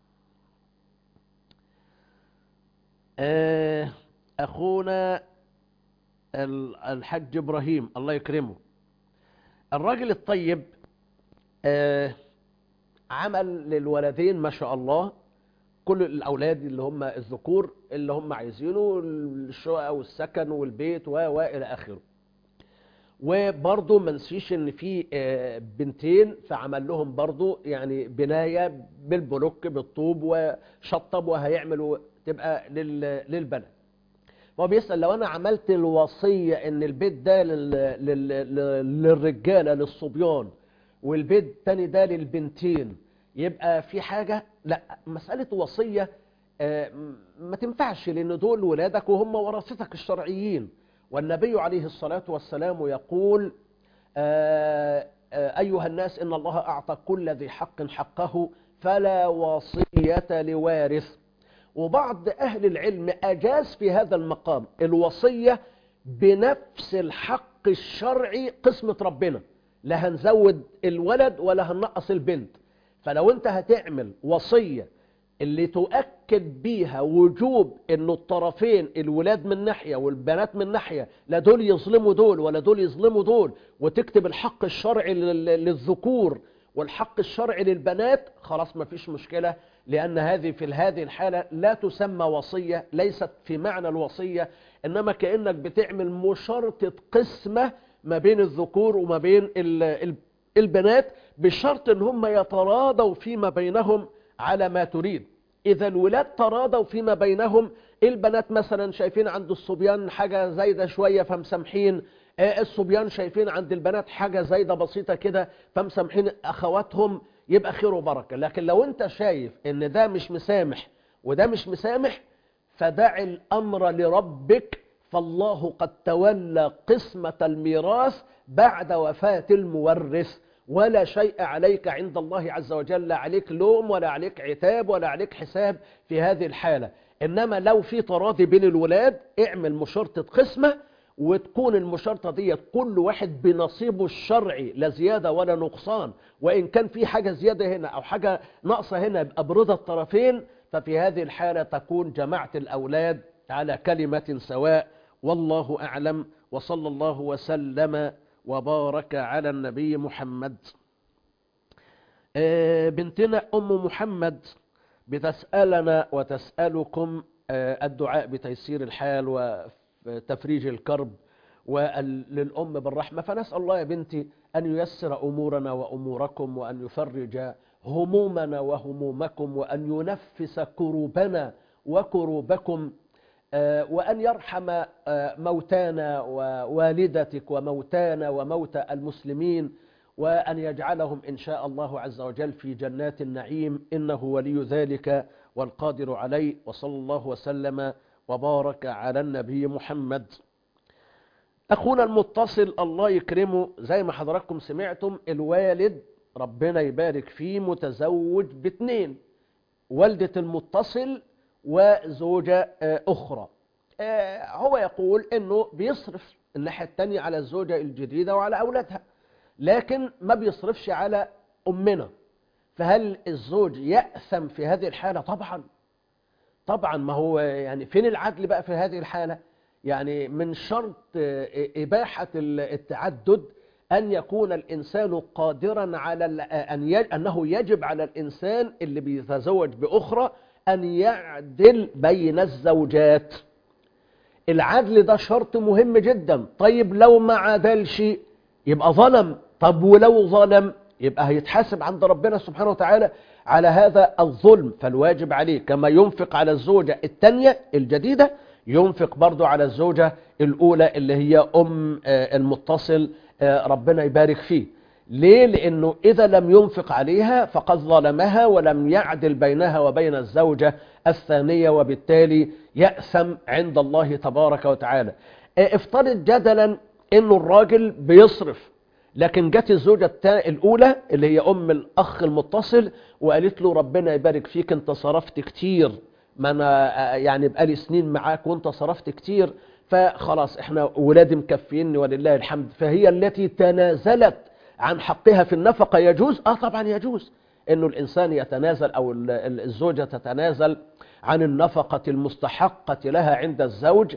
آه، اخونا ال- الحج ابراهيم الله يكرمه الراجل الطيب آه، عمل للولدين ما شاء الله كل الأولاد اللي هم الذكور اللي هم عايزينه الشقة والسكن والبيت و و إلى آخره وبرضه ما نسيش ان في آه، بنتين فعمل لهم برضه يعني بنايه بالبلوك بالطوب وشطب وهيعملوا تبقى لل- للبنات هو بيسأل لو أنا عملت الوصية إن البيت ده لل... لل... لل- للرجالة للصبيان والبيت التاني ده للبنتين يبقى في حاجة لا مسألة وصية آه، م- ما تنفعش لأن دول ولادك وهم ورثتك الشرعيين والنبي عليه الصلاة والسلام يقول آه، آه، أيها الناس إن الله أعطى كل ذي حق حقه فلا وصية لوارث وبعض أهل العلم أجاز في هذا المقام الوصية بنفس الحق الشرعي قسمة ربنا لا هنزود الولد ولا هننقص البنت فلو انت هتعمل وصية اللي تؤكد بيها وجوب انه الطرفين الولاد من ناحية والبنات من ناحية لا دول يظلموا دول ولا دول يظلموا دول وتكتب الحق الشرعي لل- للذكور والحق الشرعي للبنات خلاص ما فيش مشكلة لأن هذه في هذه الحالة لا تسمى وصية ليست في معنى الوصية إنما كأنك بتعمل مشارطة قسمة ما بين الذكور وما بين ال- ال- البنات بشرط ان هم يتراضوا فيما بينهم على ما تريد اذا الولاد تراضوا فيما بينهم البنات مثلا شايفين عند الصبيان حاجة زايدة شوية فمسامحين آه، الصبيان شايفين عند البنات حاجة زايدة بسيطة كده فمسامحين اخواتهم يبقى خير وبركة لكن لو انت شايف ان ده مش مسامح وده مش مسامح فدع الامر لربك فالله قد تولى قسمة الميراث بعد وفاة المورث ولا شيء عليك عند الله عز وجل لا عليك لوم ولا عليك عتاب ولا عليك حساب في هذه الحالة إنما لو في تراضي بين الولاد اعمل مشارطة قسمة وتكون المشارطة دي كل واحد بنصيبه الشرعي لا زيادة ولا نقصان وإن كان في حاجة زيادة هنا أو حاجة ناقصة هنا يبقى برضا الطرفين ففي هذه الحالة تكون جماعة الأولاد على كلمة سواء والله أعلم وصلى الله وسلم وبارك على النبي محمد آه، بنتنا أم محمد بتسألنا وتسألكم آه، الدعاء بتيسير الحال وتفريج الكرب وللأم بالرحمة فنسأل الله يا بنتي أن ييسر أمورنا وأموركم وأن يفرج همومنا وهمومكم وأن ينفس كروبنا وكروبكم آه، وأن يرحم آه، موتانا ووالدتك وموتانا وموتى المسلمين وأن يجعلهم إن شاء الله عز وجل في جنات النعيم إنه ولي ذلك والقادر عليه وصلى الله وسلم وبارك على النبي محمد أخونا المتصل الله يكرمه زي ما حضراتكم سمعتم الوالد ربنا يبارك فيه متزوج باثنين والدة المتصل وزوجة آه، أخرى آه، هو يقول أنه بيصرف الناحية التانية على الزوجة الجديدة وعلى أولادها لكن ما بيصرفش على أمنا فهل الزوج يأثم في هذه الحالة طبعا طبعا ما هو يعني فين العدل بقى في هذه الحالة يعني من شرط آه، إباحة التعدد أن يكون الإنسان قادرا على ال- أن ي- أنه يجب على الإنسان اللي بيتزوج بأخرى أن يعدل بين الزوجات العدل ده شرط مهم جدا طيب لو ما عدلش يبقى ظلم طب ولو ظلم يبقى هيتحاسب عند ربنا سبحانه وتعالى على هذا الظلم فالواجب عليه كما ينفق على الزوجة التانية الجديدة ينفق برضو على الزوجة الأولى اللي هي أم آه، المتصل آه، ربنا يبارك فيه ليه؟ لأنه إذا لم ينفق عليها فقد ظلمها ولم يعدل بينها وبين الزوجة الثانية وبالتالي يأثم عند الله تبارك وتعالى آه، افترض جدلا أنه الراجل بيصرف لكن جت الزوجة التا- الأولى اللي هي أم الأخ المتصل وقالت له ربنا يبارك فيك أنت صرفت كتير ما أنا آه، يعني بقالي سنين معاك وأنت صرفت كتير فخلاص احنا ولادي مكفيني ولله الحمد فهي التي تنازلت عن حقها في النفقة يجوز اه طبعا يجوز انه الانسان يتنازل او ال- ال- الزوجة تتنازل عن النفقة المستحقة لها عند الزوج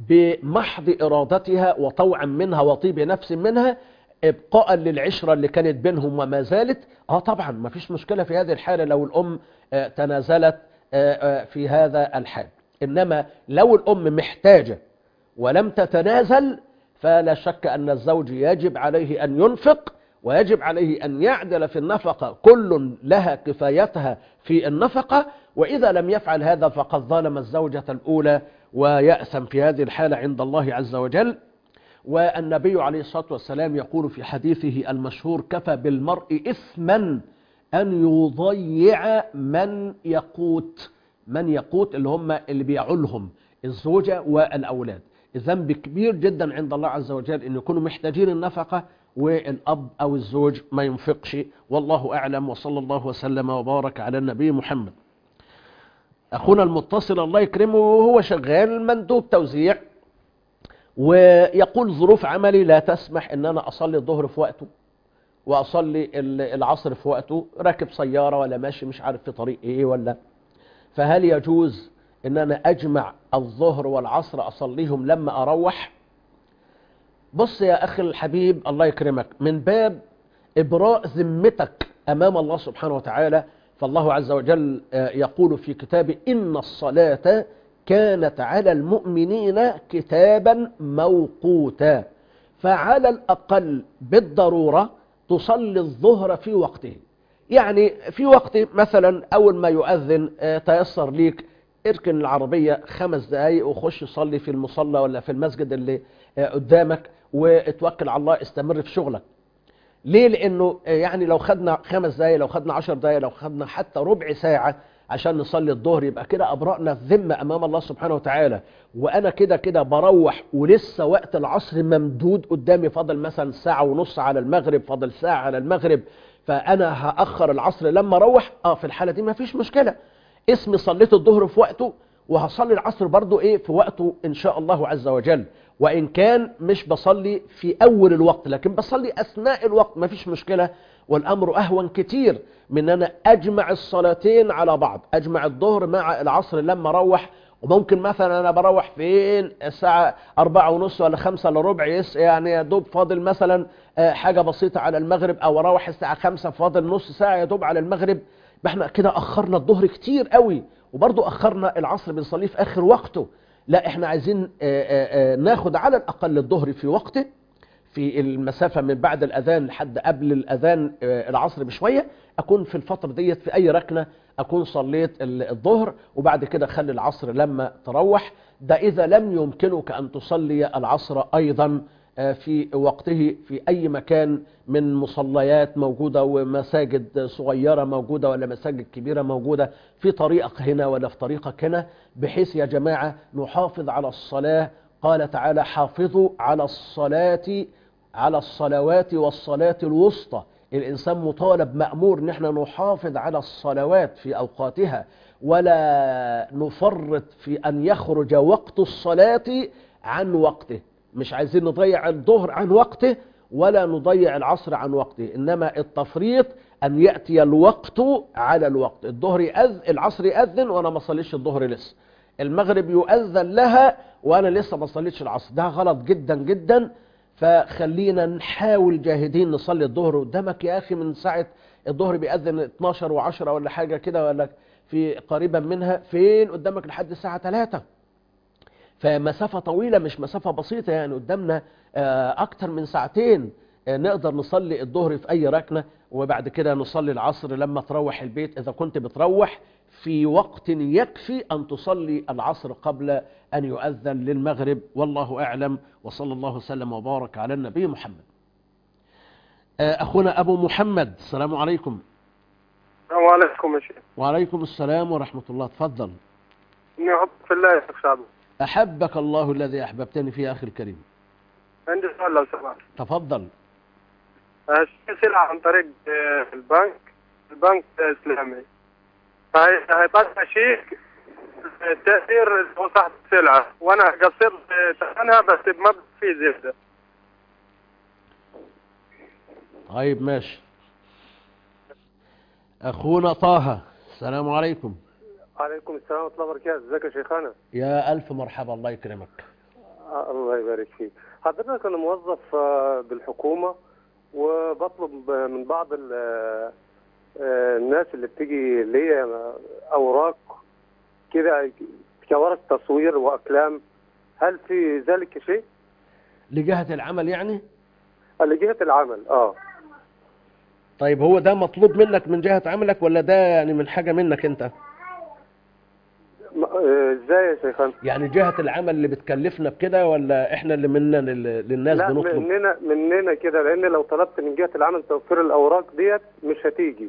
بمحض ارادتها وطوعا منها وطيب نفس منها ابقاء للعشرة اللي كانت بينهم وما زالت اه طبعا ما فيش مشكلة في هذه الحالة لو الام آه، تنازلت آه، آه، في هذا الحال انما لو الام محتاجة ولم تتنازل فلا شك أن الزوج يجب عليه أن ينفق ويجب عليه أن يعدل في النفقة كل لها كفايتها في النفقة وإذا لم يفعل هذا فقد ظلم الزوجة الأولى ويأثم في هذه الحالة عند الله عز وجل والنبي عليه الصلاة والسلام يقول في حديثه المشهور كفى بالمرء إثما أن يضيع من يقوت من يقوت اللي هم اللي بيعولهم الزوجة والأولاد الذنب كبير جدا عند الله عز وجل أن يكونوا محتاجين النفقة والأب أو الزوج ما ينفقش والله أعلم وصلى الله وسلم وبارك على النبي محمد أخونا المتصل الله يكرمه وهو شغال مندوب توزيع ويقول ظروف عملي لا تسمح ان انا اصلي الظهر في وقته واصلي ال- العصر في وقته راكب سيارة ولا ماشي مش عارف في طريق ايه ولا فهل يجوز ان انا اجمع الظهر والعصر اصليهم لما اروح بص يا اخي الحبيب الله يكرمك من باب ابراء ذمتك امام الله سبحانه وتعالى فالله عز وجل آه، يقول في كتابه إن الصلاة كانت على المؤمنين كتابا موقوتا فعلى الأقل بالضرورة تصلي الظهر في وقته يعني في وقت مثلا أول ما يؤذن آه، تيسر ليك اركن العربية خمس دقايق وخش صلي في المصلى ولا في المسجد اللي آه، قدامك واتوكل على الله استمر في شغلك ليه لانه آه، يعني لو خدنا خمس دقايق لو خدنا عشر دقايق لو خدنا حتى ربع ساعة عشان نصلي الظهر يبقى كده أبرأنا الذمة أمام الله سبحانه وتعالى وأنا كده كده بروح ولسه وقت العصر ممدود قدامي فاضل مثلا ساعة ونص على المغرب فاضل ساعة على المغرب فأنا هأخر العصر لما أروح آه في الحالة دي ما فيش مشكلة اسمي صليت الظهر في وقته وهصلي العصر برضو ايه في وقته ان شاء الله عز وجل وان كان مش بصلي في اول الوقت لكن بصلي اثناء الوقت ما فيش مشكلة والامر اهون كتير من ان انا اجمع الصلاتين على بعض اجمع الظهر مع العصر لما اروح وممكن مثلا انا بروح فين الساعة أربعة ونص ولا خمسة الا ربع يس يعني يا دوب فاضل مثلا آه، حاجة بسيطة على المغرب او اروح الساعة خمسة فاضل نص ساعة يا دوب على المغرب يبقى احنا كده اخرنا الظهر كتير قوي وبرضو اخرنا العصر بنصليه في اخر وقته لا احنا عايزين آه، آه، آه، ناخد على الاقل الظهر في وقته في المسافة من بعد الأذان لحد قبل الأذان آه، العصر بشوية أكون في الفترة ديت في أي ركنة أكون صليت ال- الظهر وبعد كده خلي العصر لما تروح ده إذا لم يمكنك أن تصلي العصر أيضا آه، في وقته في أي مكان من مصليات موجودة ومساجد صغيرة موجودة ولا مساجد كبيرة موجودة في طريقك هنا ولا في طريقك هنا بحيث يا جماعة نحافظ على الصلاة قال تعالى حافظوا على الصلاة على الصلوات والصلاة الوسطى الإنسان مطالب مأمور ان احنا نحافظ على الصلوات في أوقاتها ولا نفرط في أن يخرج وقت الصلاة عن وقته مش عايزين نضيع الظهر عن وقته ولا نضيع العصر عن وقته إنما التفريط أن يأتي الوقت على الوقت الظهر يأذ العصر يأذن وأنا ما صليش الظهر لسه المغرب يؤذن لها وانا لسه ما صليتش العصر ده غلط جدا جدا فخلينا نحاول جاهدين نصلي الظهر قدامك يا اخي من ساعه الظهر بيأذن 12 و10 ولا حاجه كده ولا في قريبا منها فين قدامك لحد الساعه 3 فمسافه طويله مش مسافه بسيطه يعني قدامنا آه، اكتر من ساعتين آه، نقدر نصلي الظهر في اي ركنه وبعد كده نصلي العصر لما تروح البيت اذا كنت بتروح في وقت يكفي أن تصلي العصر قبل أن يؤذن للمغرب والله أعلم وصلى الله وسلم وبارك على النبي محمد آه، أخونا أبو محمد السلام عليكم السلام عليكم يا شيخ وعليكم السلام ورحمة الله تفضل إني أحب في الله يا شيخ شعبي أحبك الله الذي أحببتني فيه أخي الكريم عندي سؤال لو سمحت تفضل اشتري سلعة عن طريق آه، البنك البنك الإسلامي فهي- هيطلع شيك آه، تأثير هو صاحب السلعة وأنا قصرت آه، ثمنها بس بمبلغ فيه زيادة طيب ماشي أخونا طه السلام عليكم عليكم السلام ورحمة الله وبركاته ازيك يا شيخنا يا ألف مرحبا الله يكرمك آه، الله يبارك فيك حضرتك انا موظف آه، بالحكومة وبطلب آه، من بعض ال- آه، آه، الناس اللي بتيجي ليا اوراق كده كورق تصوير واقلام هل في ذلك شيء لجهة العمل يعني لجهة العمل اه طيب هو ده مطلوب منك من جهة عملك ولا ده يعني من حاجة منك انت م- آه، ازاي يا شيخنا يعني جهة العمل اللي بتكلفنا بكده ولا احنا اللي مننا لل- للناس لا بنطلب مننا مننا كده لان لو طلبت من جهة العمل توفير الاوراق ديت مش هتيجي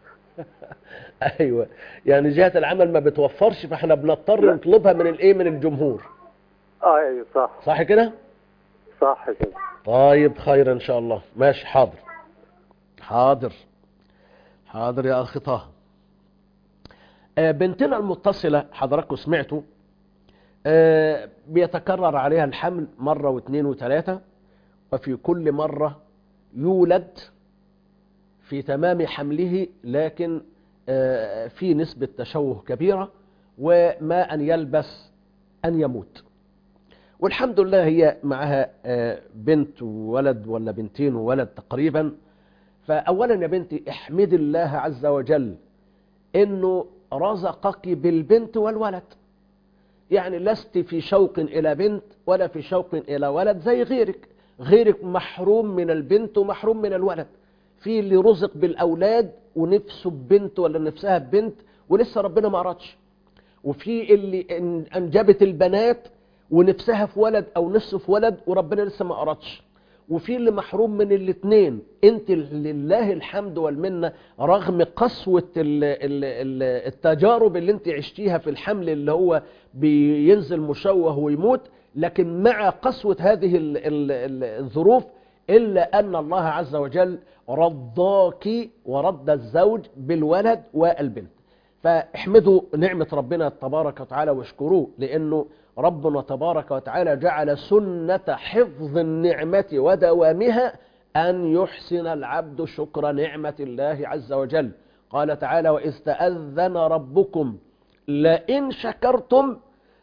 ايوه يعني جهة العمل ما بتوفرش فاحنا بنضطر نطلبها من الايه من الجمهور اه ايوه صح صح كده صح كده طيب خير ان شاء الله ماشي حاضر حاضر حاضر يا اخي طه آه، بنتنا المتصلة حضراتكم سمعتوا آه، بيتكرر عليها الحمل مرة واثنين وثلاثة وفي كل مرة يولد في تمام حمله لكن آه، في نسبة تشوه كبيرة وما أن يلبس أن يموت والحمد لله هي معها آه، بنت وولد ولا بنتين وولد تقريبا فأولا يا بنتي احمد الله عز وجل انه رزقك بالبنت والولد يعني لست في شوق الى بنت ولا في شوق الى ولد زي غيرك غيرك محروم من البنت ومحروم من الولد في اللي رزق بالاولاد ونفسه ببنت ولا نفسها ببنت ولسه ربنا ما ارادش وفي اللي إن- انجبت البنات ونفسها في ولد او نفسه في ولد وربنا لسه ما ارادش وفي اللي محروم من الاثنين انت لله الحمد والمنه رغم قسوه ال- ال- ال- التجارب اللي انت عشتيها في الحمل اللي هو بينزل مشوه ويموت لكن مع قسوه هذه ال- ال- ال- الظروف الا ان الله عز وجل رضاك ورد الزوج بالولد والبنت فاحمدوا نعمة ربنا تبارك وتعالى واشكروه لأنه ربنا تبارك وتعالى جعل سنة حفظ النعمة ودوامها أن يحسن العبد شكر نعمة الله عز وجل قال تعالى وإذ تأذن ربكم لئن شكرتم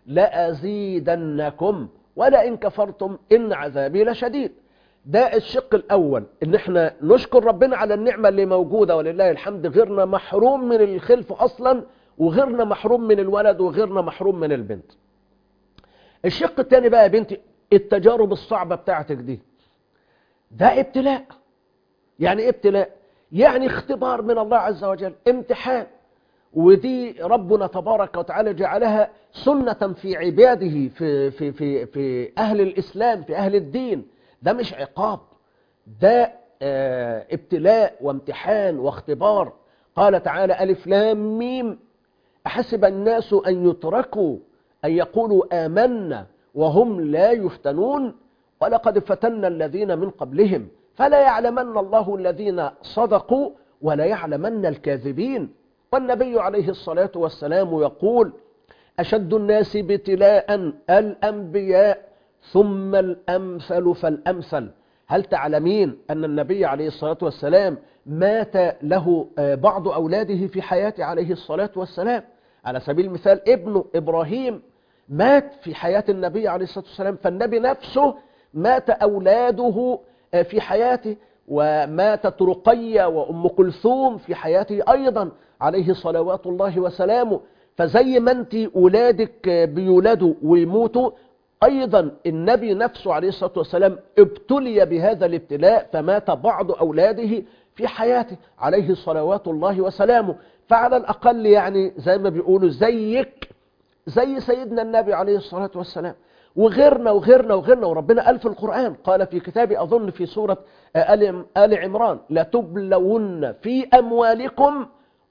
لأزيدنكم ولئن كفرتم إن عذابي لشديد ده الشق الأول إن احنا نشكر ربنا على النعمة اللي موجودة ولله الحمد غيرنا محروم من الخلف أصلا وغيرنا محروم من الولد وغيرنا محروم من البنت الشق الثاني بقى يا بنتي التجارب الصعبة بتاعتك دي ده ابتلاء يعني ايه ابتلاء يعني اختبار من الله عز وجل امتحان ودي ربنا تبارك وتعالى جعلها سنة في عباده في, في, في, في أهل الإسلام في أهل الدين ده مش عقاب ده آه، ابتلاء وامتحان واختبار قال تعالى ألف لام ميم أحسب الناس أن يتركوا أن يقولوا آمنا وهم لا يفتنون ولقد فتنا الذين من قبلهم فلا يعلمن الله الذين صدقوا ولا يعلمن الكاذبين والنبي عليه الصلاة والسلام يقول أشد الناس ابتلاء الأنبياء ثم الأمثل فالأمثل هل تعلمين أن النبي عليه الصلاة والسلام مات له آه، بعض أولاده في حياته عليه الصلاة والسلام على سبيل المثال ابنه إبراهيم مات في حياة النبي عليه الصلاة والسلام فالنبي نفسه مات أولاده آه، في حياته وماتت رقية وأم كلثوم في حياته أيضا عليه صلوات الله وسلامه فزي ما انت أولادك آه، بيولدوا ويموتوا أيضا النبي نفسه عليه الصلاة والسلام ابتلي بهذا الابتلاء فمات بعض أولاده في حياته عليه صلوات الله وسلامه فعلى الأقل يعني زي ما بيقولوا زيك زي سيدنا النبي عليه الصلاة والسلام وغيرنا وغيرنا وغيرنا وربنا قال في القرآن قال في كتابي أظن في سورة آل آل عمران لتبلون في أموالكم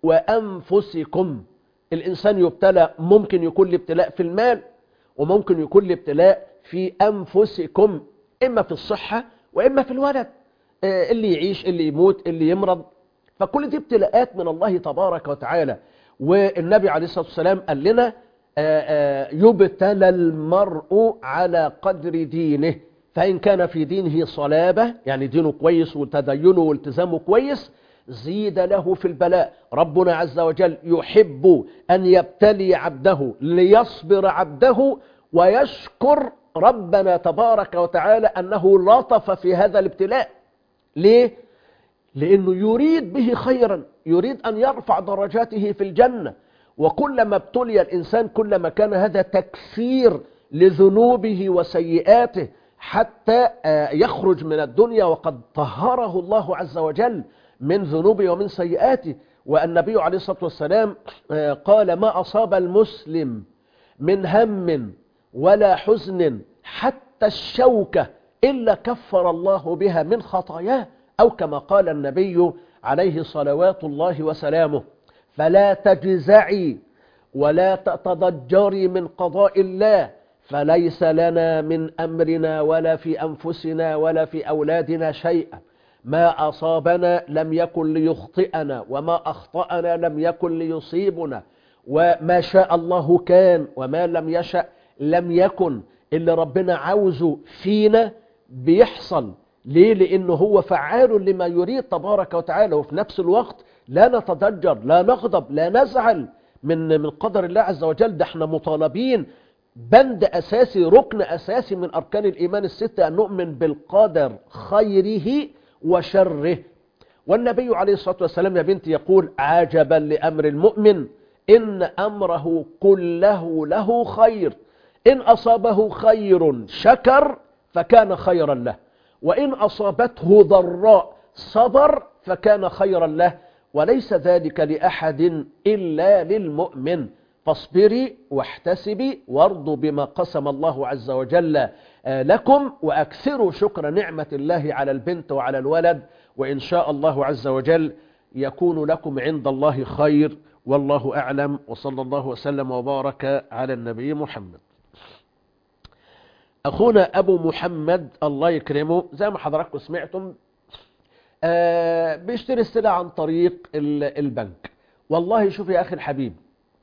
وأنفسكم الإنسان يبتلى ممكن يكون الابتلاء في المال وممكن يكون الابتلاء في أنفسكم إما في الصحة وإما في الولد آه، اللي يعيش اللي يموت اللي يمرض فكل دي ابتلاءات من الله تبارك وتعالى والنبي عليه الصلاة والسلام قال لنا آه، آه، يبتلى المرء على قدر دينه فإن كان في دينه صلابة يعني دينه كويس وتدينه والتزامه كويس زيد له في البلاء ربنا عز وجل يحب أن يبتلي عبده ليصبر عبده ويشكر ربنا تبارك وتعالى أنه لطف في هذا الابتلاء ليه؟ لأنه يريد به خيرا يريد أن يرفع درجاته في الجنة وكلما ابتلي الإنسان كلما كان هذا تكفير لذنوبه وسيئاته حتى آه، يخرج من الدنيا وقد طهره الله عز وجل من ذنوبه ومن سيئاته والنبي عليه الصلاة والسلام آه، قال ما أصاب المسلم من هم ولا حزن حتى الشوكة إلا كفر الله بها من خطاياه أو كما قال النبي عليه صلوات الله وسلامه فلا تجزعي ولا تتضجري من قضاء الله فليس لنا من أمرنا ولا في أنفسنا ولا في أولادنا شيئا ما أصابنا لم يكن ليخطئنا وما أخطأنا لم يكن ليصيبنا وما شاء الله كان وما لم يشأ لم يكن اللي ربنا عاوزه فينا بيحصل ليه لأنه هو فعال لما يريد تبارك وتعالى وفي نفس الوقت لا نتضجر لا نغضب لا نزعل من من قدر الله عز وجل ده احنا مطالبين بند أساسي ركن أساسي من أركان الإيمان الستة أن نؤمن بالقدر خيره وشره والنبي عليه الصلاة والسلام يا بنتي يقول عجبا لأمر المؤمن إن أمره كله له خير إن أصابه خير شكر فكان خيرا له وإن أصابته ضراء صبر فكان خيرا له وليس ذلك لأحد إلا للمؤمن فاصبري واحتسبي وارضوا بما قسم الله عز وجل لكم وأكثروا شكر نعمة الله على البنت وعلى الولد وإن شاء الله عز وجل يكون لكم عند الله خير والله أعلم وصلى الله وسلم وبارك على النبي محمد أخونا أبو محمد الله يكرمه زي ما حضراتكم سمعتم آه بيشتري السلع عن طريق البنك والله شوف يا أخي الحبيب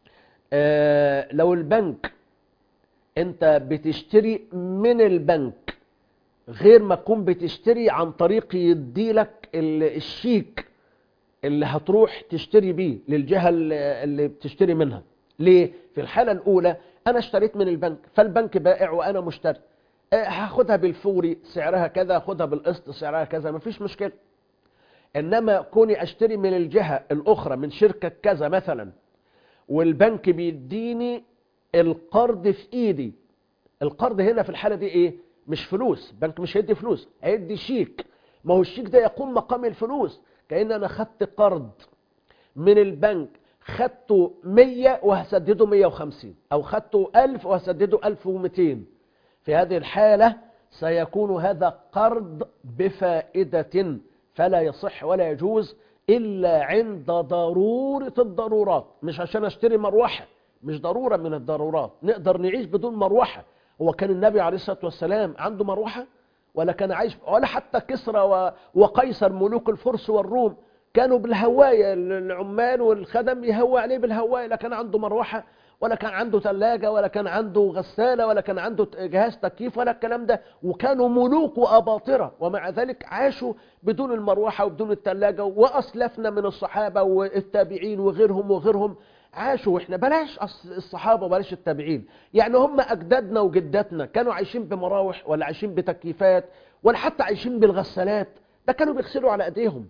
آه لو البنك انت بتشتري من البنك غير ما تكون بتشتري عن طريق يديلك الشيك اللي هتروح تشتري بيه للجهة اللي بتشتري منها ليه؟ في الحالة الأولى أنا اشتريت من البنك فالبنك بائع وأنا مشتري هاخدها بالفوري سعرها كذا هاخدها بالقسط سعرها كذا مفيش مشكلة إنما كوني أشتري من الجهة الأخرى من شركة كذا مثلا والبنك بيديني القرض في إيدي القرض هنا في الحالة دي إيه؟ مش فلوس البنك مش هيدي فلوس هيدي شيك ما هو الشيك ده يقوم مقام الفلوس كأن أنا خدت قرض من البنك خدته 100 وهسدده 150 أو خدته 1000 وهسدده 1200 في هذه الحالة سيكون هذا قرض بفائدة فلا يصح ولا يجوز إلا عند ضرورة الضرورات مش عشان أشتري مروحة مش ضرورة من الضرورات نقدر نعيش بدون مروحة هو كان النبي عليه الصلاة والسلام عنده مروحة ولا كان عايش ولا حتى كسرى وقيصر ملوك الفرس والروم كانوا بالهواية العمال والخدم يهوى عليه بالهواية لا كان عنده مروحة ولا كان عنده ثلاجة ولا كان عنده غسالة ولا كان عنده جهاز تكييف ولا الكلام ده وكانوا ملوك وأباطرة ومع ذلك عاشوا بدون المروحة وبدون الثلاجة وأسلفنا من الصحابة والتابعين وغيرهم وغيرهم عاشوا واحنا بلاش الصحابة وبلاش التابعين يعني هم أجدادنا وجداتنا كانوا عايشين بمراوح ولا عايشين بتكييفات ولا حتى عايشين بالغسالات ده كانوا بيغسلوا على ايديهم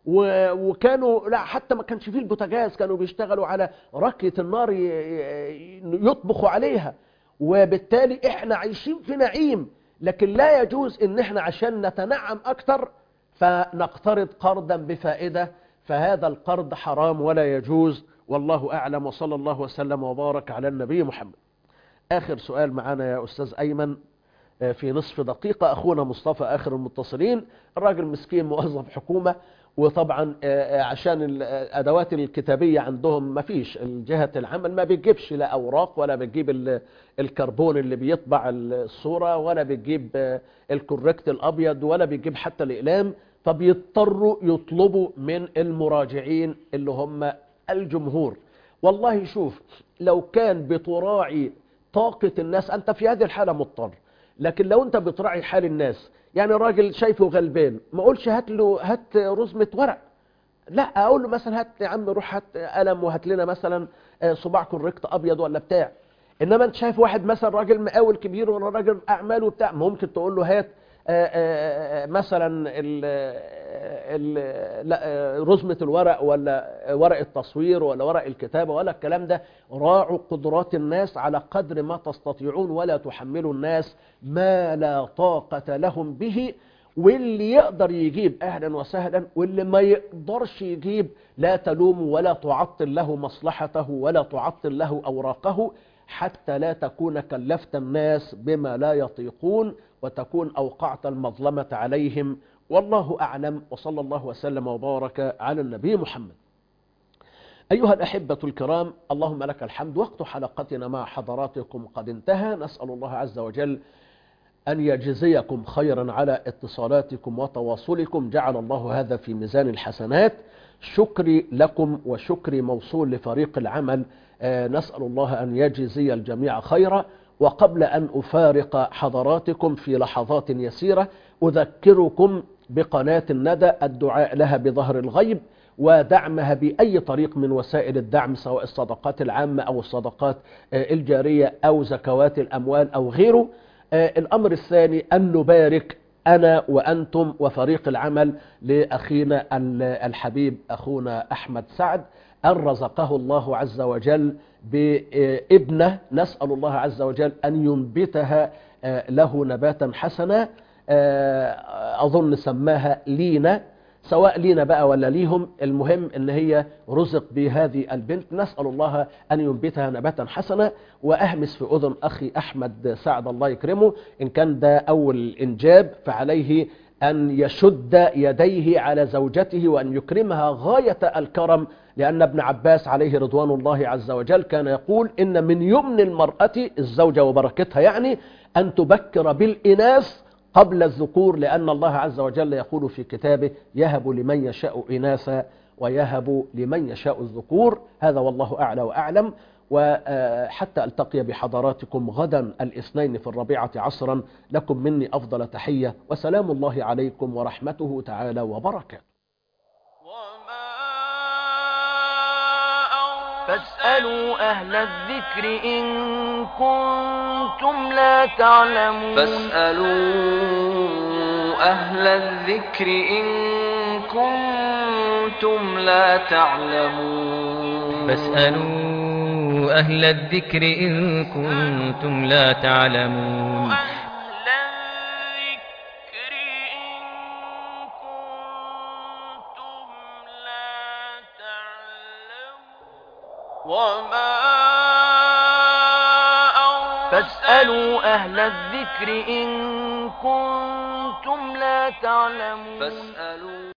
وكانوا لا حتى ما كانش فيه البوتاجاز كانوا بيشتغلوا على ركية النار يطبخوا عليها وبالتالي احنا عايشين في نعيم لكن لا يجوز ان احنا عشان نتنعم اكتر فنقترض قرضا بفائدة فهذا القرض حرام ولا يجوز والله أعلم وصلى الله وسلم وبارك على النبي محمد آخر سؤال معنا يا أستاذ أيمن في نصف دقيقة أخونا مصطفى آخر المتصلين الراجل مسكين موظف حكومة وطبعا عشان الأدوات الكتابية عندهم ما فيش جهة العمل ما بتجيبش لا أوراق ولا بتجيب الكربون اللي بيطبع الصورة ولا بتجيب الكوركت الأبيض ولا بتجيب حتى الإقلام فبيضطروا يطلبوا من المراجعين اللي هم الجمهور والله شوف لو كان بتراعي طاقة الناس أنت في هذه الحالة مضطر لكن لو أنت بتراعي حال الناس يعني راجل شايفه غلبان ما أقولش هات له هات رزمة ورق لا أقول له مثلا هات يا عم روح هات قلم وهات لنا مثلا صباع كوريكت أبيض ولا بتاع إنما أنت شايف واحد مثلا راجل مقاول كبير ولا راجل أعمال وبتاع ممكن تقول له هات مثلا ال ال رزمة الورق ولا ورق التصوير ولا ورق الكتابة ولا الكلام ده راعوا قدرات الناس على قدر ما تستطيعون ولا تحملوا الناس ما لا طاقة لهم به واللي يقدر يجيب أهلا وسهلا واللي ما يقدرش يجيب لا تلوم ولا تعطل له مصلحته ولا تعطل له أوراقه حتى لا تكون كلفت الناس بما لا يطيقون وتكون أوقعت المظلمة عليهم والله أعلم وصلى الله وسلم وبارك على النبي محمد أيها الأحبة الكرام اللهم لك الحمد وقت حلقتنا مع حضراتكم قد انتهى نسأل الله عز وجل أن يجزيكم خيرا على اتصالاتكم وتواصلكم جعل الله هذا في ميزان الحسنات شكري لكم وشكري موصول لفريق العمل نسأل الله أن يجزي الجميع خيرا وقبل أن أفارق حضراتكم في لحظات يسيرة أذكركم بقناة الندى الدعاء لها بظهر الغيب ودعمها بأي طريق من وسائل الدعم سواء الصدقات العامة أو الصدقات الجارية أو زكوات الأموال أو غيره الأمر الثاني أن نبارك أنا وأنتم وفريق العمل لأخينا ال- الحبيب أخونا أحمد سعد أن رزقه الله عز وجل بابنة نسأل الله عز وجل أن ينبتها آه، له نباتا حسنا آه، أظن سماها لينا سواء لينا بقى ولا ليهم المهم ان هي رزق بهذه البنت نسأل الله ان ينبتها نباتا حسنا واهمس في اذن اخي احمد سعد الله يكرمه ان كان ده اول انجاب فعليه ان يشد يديه على زوجته وان يكرمها غاية الكرم لان ابن عباس عليه رضوان الله عز وجل كان يقول ان من يمن المرأة الزوجة وبركتها يعني ان تبكر بالاناث قبل الذكور لأن الله عز وجل يقول في كتابه يهب لمن يشاء إناثا ويهب لمن يشاء الذكور هذا والله أعلى وأعلم وحتى ألتقي بحضراتكم غدا الاثنين في الرابعة عصرا لكم مني أفضل تحية وسلام الله عليكم ورحمته تعالى وبركاته فاسألوا أهل الذكر إن كنتم لا تعلمون فاسألوا أهل الذكر إن كنتم لا تعلمون فاسألوا أهل الذكر إن كنتم لا تعلمون وما فاسألوا أهل الذكر إن كنتم لا تعلمون فاسألوا